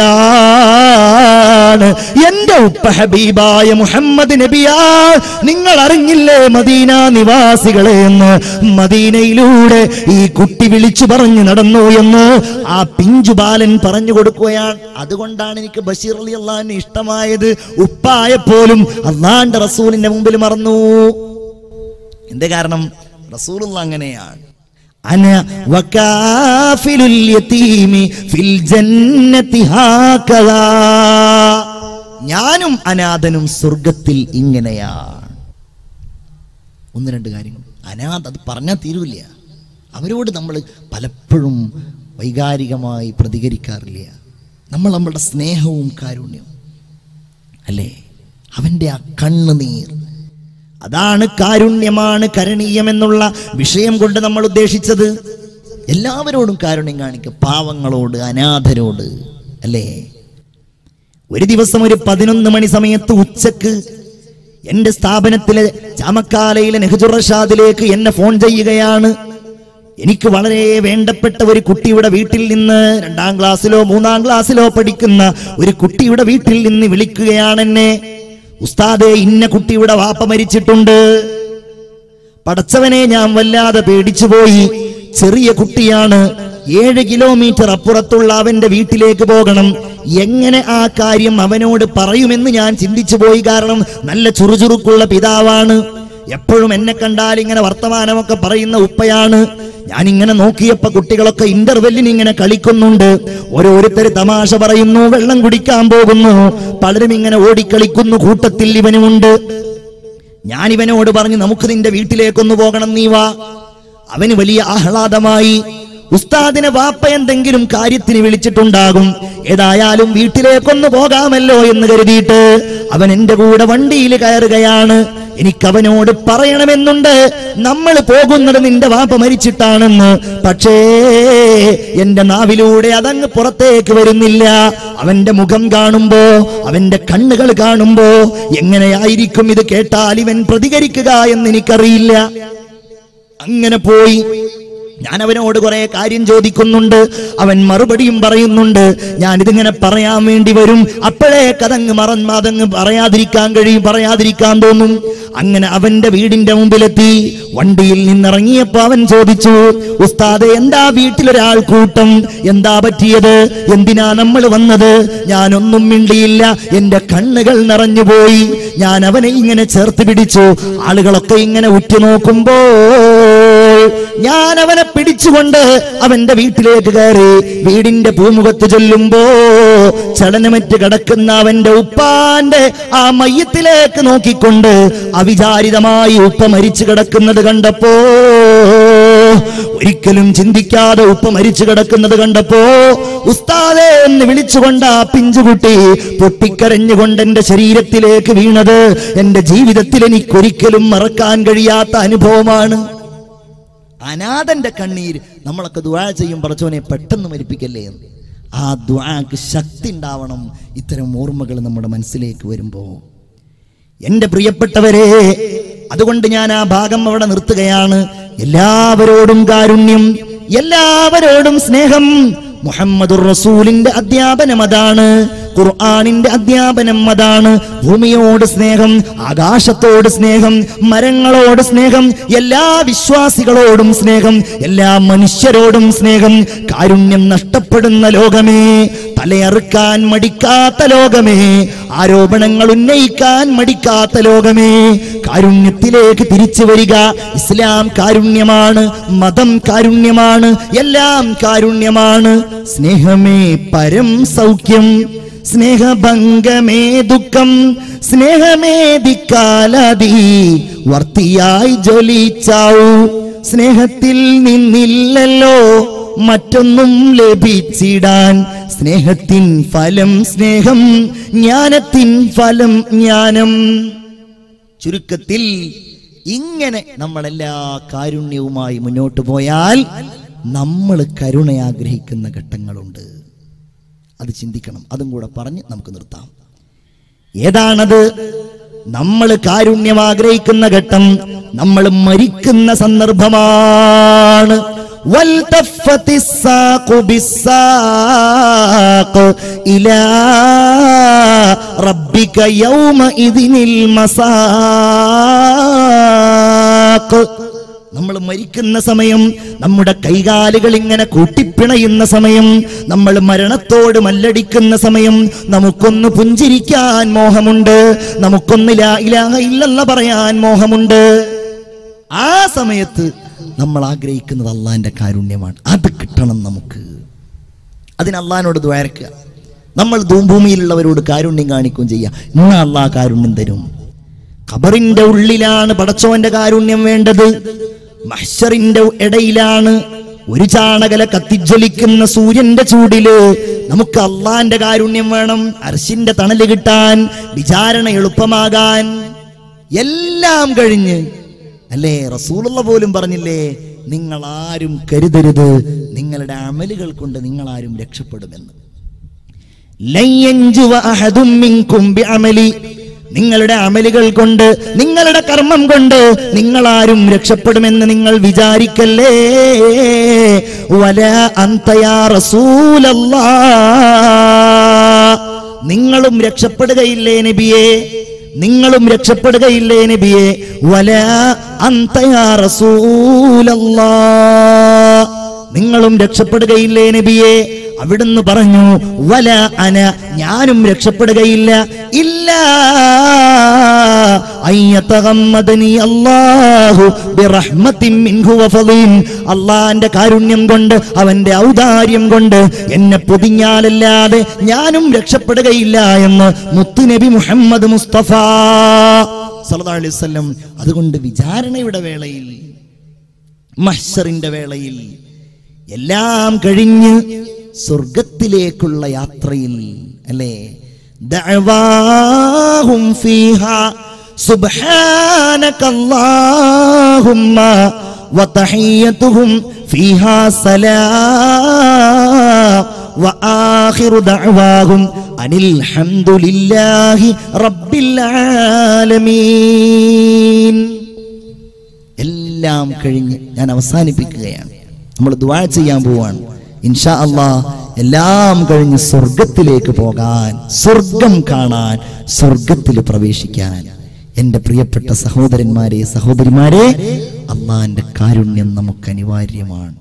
Speaker 1: നബിയാണ് എന്റെ ഉപ്പ ഹബീബായ മുഹമ്മദ് നബിയാ നിങ്ങൾ അറിഞ്ഞില്ലേ മദീന നിവാസികളെ എന്ന് മദീനയിലൂടെ ഈ കുട്ടി വിളിച്ചു പറഞ്ഞു നടന്നു എന്ന് ആ പിഞ്ചുബാലൻ പറഞ്ഞു കൊടുക്കുകയാണ് അതുകൊണ്ടാണ് എനിക്ക് ബഷീർ അലി അള്ളാഹിനെ ഇഷ്ടമായത് ഉപ്പായപ്പോലും അള്ളാന്റെ റസൂലിന്റെ മുമ്പിൽ മറന്നു എന്ത് കാരണം റസൂലുള്ള അങ്ങനെയാണ് അന വകാഫിലുൽ യതീമി ഫിൽ ജന്നതി ഹാകദാ ഞാനും അനാഥനും സ്വർഗത്തിൽ ഇങ്ങനെയാണ് ഒന്ന് രണ്ട് കാര്യങ്ങൾ അനാഥ അത് പറഞ്ഞാൽ തീരൂല അവരോട് നമ്മൾ പലപ്പോഴും വൈകാരികമായി പ്രതികരിക്കാറില്ല നമ്മൾ നമ്മളുടെ സ്നേഹവും കാരുണ്യവും അല്ലേ അവൻ്റെ ആ കണ്ണുനീർ അതാണ് കാരുണ്യമാണ് കരണീയം എന്നുള്ള വിഷയം കൊണ്ട് നമ്മൾ ഉദ്ദേശിച്ചത് എല്ലാവരോടും കാരുണ്യം കാണിക്കുക പാവങ്ങളോട് അനാഥരോട് അല്ലേ ഒരു ദിവസം ഒരു പതിനൊന്ന് മണി സമയത്ത് ഉച്ചക്ക് എന്റെ സ്ഥാപനത്തിലെ ചാമക്കാലയിലെ നെഹ്ജുർ റഷാദിലേക്ക് എന്നെ ഫോൺ ചെയ്യുകയാണ് എനിക്ക് വളരെ വേണ്ടപ്പെട്ട ഒരു കുട്ടിയുടെ വീട്ടിൽ നിന്ന് രണ്ടാം ക്ലാസ്സിലോ മൂന്നാം ക്ലാസ്സിലോ പഠിക്കുന്ന ഒരു കുട്ടിയുടെ വീട്ടിൽ നിന്ന് വിളിക്കുകയാണ് എന്നെ ഉസ്താദെ ഇന്ന കുട്ടിയുടെ വാപ്പ മരിച്ചിട്ടുണ്ട് പടച്ചവനെ ഞാൻ വല്ലാതെ പേടിച്ചുപോയി ചെറിയ കുട്ടിയാണ് ഏഴ് കിലോമീറ്റർ അപ്പുറത്തുള്ള അവന്റെ വീട്ടിലേക്ക് പോകണം എങ്ങനെ ആ കാര്യം അവനോട് പറയുമെന്ന് ഞാൻ ചിന്തിച്ചു പോയി കാരണം നല്ല ചുറുചുറുക്കുള്ള പിതാവാണ് എപ്പോഴും എന്നെ കണ്ടാൽ ഇങ്ങനെ വർത്തമാനമൊക്കെ പറയുന്ന ഉപ്പയാണ് ഞാൻ ഇങ്ങനെ നോക്കിയപ്പോ കുട്ടികളൊക്കെ ഇന്റർവെല്ലിന് ഇങ്ങനെ കളിക്കുന്നുണ്ട് ഓരോരുത്തര് തമാശ പറയുന്നു വെള്ളം കുടിക്കാൻ പോകുന്നു പലരും ഇങ്ങനെ ഓടിക്കളിക്കുന്നു കൂട്ടത്തിൽ ഇവനുമുണ്ട് ഞാൻ ഇവനോട് പറഞ്ഞു നമുക്ക് നിന്റെ വീട്ടിലേക്കൊന്ന് പോകണം നീ വാ അവന് വലിയ ആഹ്ലാദമായി ഉസ്താദിനെ വാപ്പ എന്തെങ്കിലും കാര്യത്തിന് വിളിച്ചിട്ടുണ്ടാകും ഏതായാലും വീട്ടിലേക്കൊന്ന് പോകാമല്ലോ എന്ന് കരുതിയിട്ട് അവൻ എന്റെ കൂടെ വണ്ടിയിൽ കയറുകയാണ് എനിക്ക് അവനോട് പറയണമെന്നുണ്ട് നമ്മൾ പോകുന്നത് നിന്റെ വാപ്പ മരിച്ചിട്ടാണെന്ന് പക്ഷേ എന്റെ നാവിലൂടെ അതങ്ങ് പുറത്തേക്ക് വരുന്നില്ല അവന്റെ മുഖം കാണുമ്പോ അവന്റെ കണ്ണുകൾ കാണുമ്പോ എങ്ങനെയായിരിക്കും ഇത് കേട്ടാൽ ഇവൻ പ്രതികരിക്കുക എന്ന് എനിക്കറിയില്ല അങ്ങനെ പോയി ഞാൻ അവനോട് കുറെ കാര്യം ചോദിക്കുന്നുണ്ട് അവൻ മറുപടിയും പറയുന്നുണ്ട് ഞാൻ ഇതിങ്ങനെ പറയാൻ വേണ്ടി വരും അപ്പോഴേ കഥങ്ങ് മറന്ന് അതങ്ങ് പറയാതിരിക്കാൻ കഴിയും പറയാതിരിക്കാൻ തോന്നും അങ്ങനെ അവന്റെ വീടിന്റെ മുമ്പിലെത്തി വണ്ടിയിൽ നിന്നിറങ്ങിയപ്പോ അവൻ ചോദിച്ചു ഉസ്താദെ എന്താ വീട്ടിലൊരാൾ കൂട്ടം എന്താ പറ്റിയത് എന്തിനാ നമ്മൾ വന്നത് ഞാനൊന്നും മിണ്ടിയില്ല എന്റെ കണ്ണുകൾ നിറഞ്ഞുപോയി ഞാൻ അവനെ ഇങ്ങനെ ചേർത്ത് പിടിച്ചു ആളുകളൊക്കെ ഇങ്ങനെ ഉറ്റുനോക്കുമ്പോൾ ഞാൻ അവനെ പിടിച്ചുകൊണ്ട് അവന്റെ വീട്ടിലേക്ക് കയറി വീടിന്റെ പൂമുഖത്ത് ചൊല്ലുമ്പോ ചലനമറ്റ് കിടക്കുന്ന അവന്റെ ഉപ്പാന്റെ ആ മയ്യത്തിലേക്ക് നോക്കിക്കൊണ്ട് അവിചാരിതമായി ഉപ്പ മരിച്ചു കിടക്കുന്നത് കണ്ടപ്പോ ഒരിക്കലും ചിന്തിക്കാതെ ഉപ്പ മരിച്ചു കിടക്കുന്നത് കണ്ടപ്പോ ഉസ്താദെ എന്ന് വിളിച്ചുകൊണ്ട് ആ പിഞ്ചുകുട്ടി പൊട്ടിക്കരഞ്ഞുകൊണ്ട് എന്റെ ശരീരത്തിലേക്ക് വീണത് എന്റെ ജീവിതത്തിൽ എനിക്കൊരിക്കലും മറക്കാൻ കഴിയാത്ത അനുഭവമാണ് അനാഥന്റെ കണ്ണീര് നമ്മളൊക്കെ ദുആ ചെയ്യും പറച്ചോനെ പെട്ടെന്ന് മരിപ്പിക്കല്ലേ എന്ന് ആ ദ്വാക്ക് ശക്തി ഉണ്ടാവണം ഇത്തരം ഓർമ്മകൾ നമ്മുടെ മനസ്സിലേക്ക് വരുമ്പോ എന്റെ പ്രിയപ്പെട്ടവരെ അതുകൊണ്ട് ഞാൻ ആ ഭാഗം അവിടെ നിർത്തുകയാണ് എല്ലാവരോടും കാരുണ്യം എല്ലാവരോടും സ്നേഹം മുഹമ്മദുർ റസൂലിന്റെ അധ്യാപനം അതാണ് ഖുർആാനിന്റെ അധ്യാപനം അതാണ് ഭൂമിയോട് സ്നേഹം ആകാശത്തോട് സ്നേഹം മരങ്ങളോട് സ്നേഹം എല്ലാ വിശ്വാസികളോടും സ്നേഹം എല്ലാ മനുഷ്യരോടും സ്നേഹം കാരുണ്യം നഷ്ടപ്പെടുന്ന ലോകമേ തലയറുക്കാൻ മടിക്കാത്ത ലോകമേ ആരോപണങ്ങൾ ഉന്നയിക്കാൻ മടിക്കാത്ത ലോകമേ കാരുണ്യത്തിലേക്ക് തിരിച്ചു വരിക ഇസ്ലാം കാരുണ്യമാണ് മതം കാരുണ്യമാണ് എല്ലാം കാരുണ്യമാണ് സ്നേഹമേ പരം സൗഖ്യം സ്നേഹഭംഗമേ ദുഃഖം സ്നേഹമേ ദിക്കാലതി വർത്തിയായി ജ്വലിച്ചാവൂ സ്നേഹത്തിൽ നിന്നില്ലല്ലോ മറ്റൊന്നും ലഭിച്ചിടാൻ സ്നേഹത്തിൻ ഫലം സ്നേഹം ജ്ഞാനത്തിൻ ഫലം ജ്ഞാനം ചുരുക്കത്തിൽ ഇങ്ങനെ നമ്മളെല്ലാ കാരുണ്യവുമായി മുന്നോട്ട് പോയാൽ നമ്മൾ കരുണ ആഗ്രഹിക്കുന്ന ഘട്ടങ്ങളുണ്ട് അത് ചിന്തിക്കണം അതും കൂടെ പറഞ്ഞ് നമുക്ക് നിർത്താം ഏതാണത് നമ്മൾ കാരുണ്യം ആഗ്രഹിക്കുന്ന ഘട്ടം നമ്മൾ മരിക്കുന്ന സന്ദർഭമാണ് والتفت الساق بالساق إلى ربك يومئذ المساق നമ്മൾ മരിക്കുന്ന സമയം നമ്മുടെ കൈകാലുകൾ ഇങ്ങനെ കൂട്ടിപ്പിണയുന്ന സമയം നമ്മൾ മരണത്തോട് മല്ലടിക്കുന്ന സമയം നമുക്കൊന്ന് പുഞ്ചിരിക്കാൻ മോഹമുണ്ട് നമുക്കൊന്ന് ലാ ഇലാഹ ഇല്ലെന്ന് പറയാൻ മോഹമുണ്ട് ആ സമയത്ത് നമ്മൾ ആഗ്രഹിക്കുന്നത് അള്ളാന്റെ കാരുണ്യമാണ് അത് കിട്ടണം നമുക്ക് അതിന് അള്ളഹാനോട് ദ്വാരക്കുക നമ്മൾ ഭൂമിയിലുള്ളവരോട് കാരുണ്യം കാണിക്കുകയും ചെയ്യുക ഇന്ന് അള്ളാഹ് കാരുണ്യം തരും ഖബറിന്റെ ഉള്ളിലാണ് പടച്ചോന്റെ കാരുണ്യം വേണ്ടത് മഹ്ഷറിന്റെ ഇടയിലാണ് ഒരു ചാണകല കത്തിജ്വലിക്കുന്ന സൂര്യന്റെ ചൂടില് നമുക്ക് അള്ളാന്റെ കാരുണ്യം വേണം അർശിന്റെ തണല് കിട്ടാൻ വിചാരണ എളുപ്പമാകാൻ എല്ലാം കഴിഞ്ഞ് അല്ലേ റസൂലുള്ള പോലും പറഞ്ഞില്ലേ നിങ്ങൾ ആരും കരുതരുത് നിങ്ങളുടെ അമലുകൾ കൊണ്ട് നിങ്ങൾ ആരും രക്ഷപ്പെടുമെന്ന് ലയ്യഞ്ചുവ അഹദും മിൻകും ബിഅമലി നിങ്ങളുടെ അമലുകൾ കൊണ്ട് നിങ്ങളുടെ കർമ്മം കൊണ്ട് നിങ്ങൾ ആരും രക്ഷപ്പെടുമെന്ന് നിങ്ങൾ വിചാരിക്കല്ലേ വല അന്തയാ റസൂലല്ലാ നിങ്ങളും രക്ഷപ്പെടുകയില്ലേ നബിയെ നിങ്ങളും രക്ഷപ്പെടുകയില്ലേ നബിയെ വല അന്തയാ റസൂലല്ലാ നിങ്ങളും രക്ഷപ്പെടുകയില്ലേ നബിയെ അവിടുന്ന് പറഞ്ഞു വല അന ഞാനും രക്ഷപ്പെടുകയില്ല ഇല്ല അയ്യതഗമ്മദനി അല്ലാഹു ബിറഹ്മത്തിൻ മിൻഹു വഫളിൻ അള്ളാന്റെ കാരുണ്യം കൊണ്ട് അവന്റെ ഔദാര്യം കൊണ്ട് എന്നെ പൊതിഞ്ഞാലല്ലാതെ ഞാനും രക്ഷപ്പെടുകയില്ല എന്ന് മുത്തുനബി മുഹമ്മദ് മുസ്തഫ സല്ലല്ലാഹു അലൈഹി വസല്ലം അതുകൊണ്ട് വിചാരണയുടെ വേളയിൽ മഹ്ശറിന്റെ വേളയിൽ എല്ലാം കഴിഞ്ഞ് സ്വർഗത്തിലേക്കുള്ള യാത്രയിൽ അല്ലേ ദഅവാഹും ഫീഹ സുബ്ഹാനക അല്ലാഹുമ്മ വതഹിയ്യതുഹും ഫീഹാ സലാം വആഖിറു ദഅവാഹും അനിൽ ഹംദുലില്ലാഹി റബ്ബിൽ ആലമീൻ എല്ലാം കഴിഞ്ഞ് ഞാൻ അവസാനിപ്പിക്കുകയാണ് നമ്മൾ ദുആ ചെയ്യാൻ പോവാണ് ഇൻഷാ അള്ളാ എല്ലാം കഴിഞ്ഞ് സ്വർഗത്തിലേക്ക് പോകാൻ സ്വർഗം കാണാൻ സ്വർഗത്തിൽ പ്രവേശിക്കാൻ എൻ്റെ പ്രിയപ്പെട്ട സഹോദരന്മാരെ സഹോദരിമാരെ അള്ളാന്റെ കാരുണ്യം നമുക്ക് അനിവാര്യമാണ്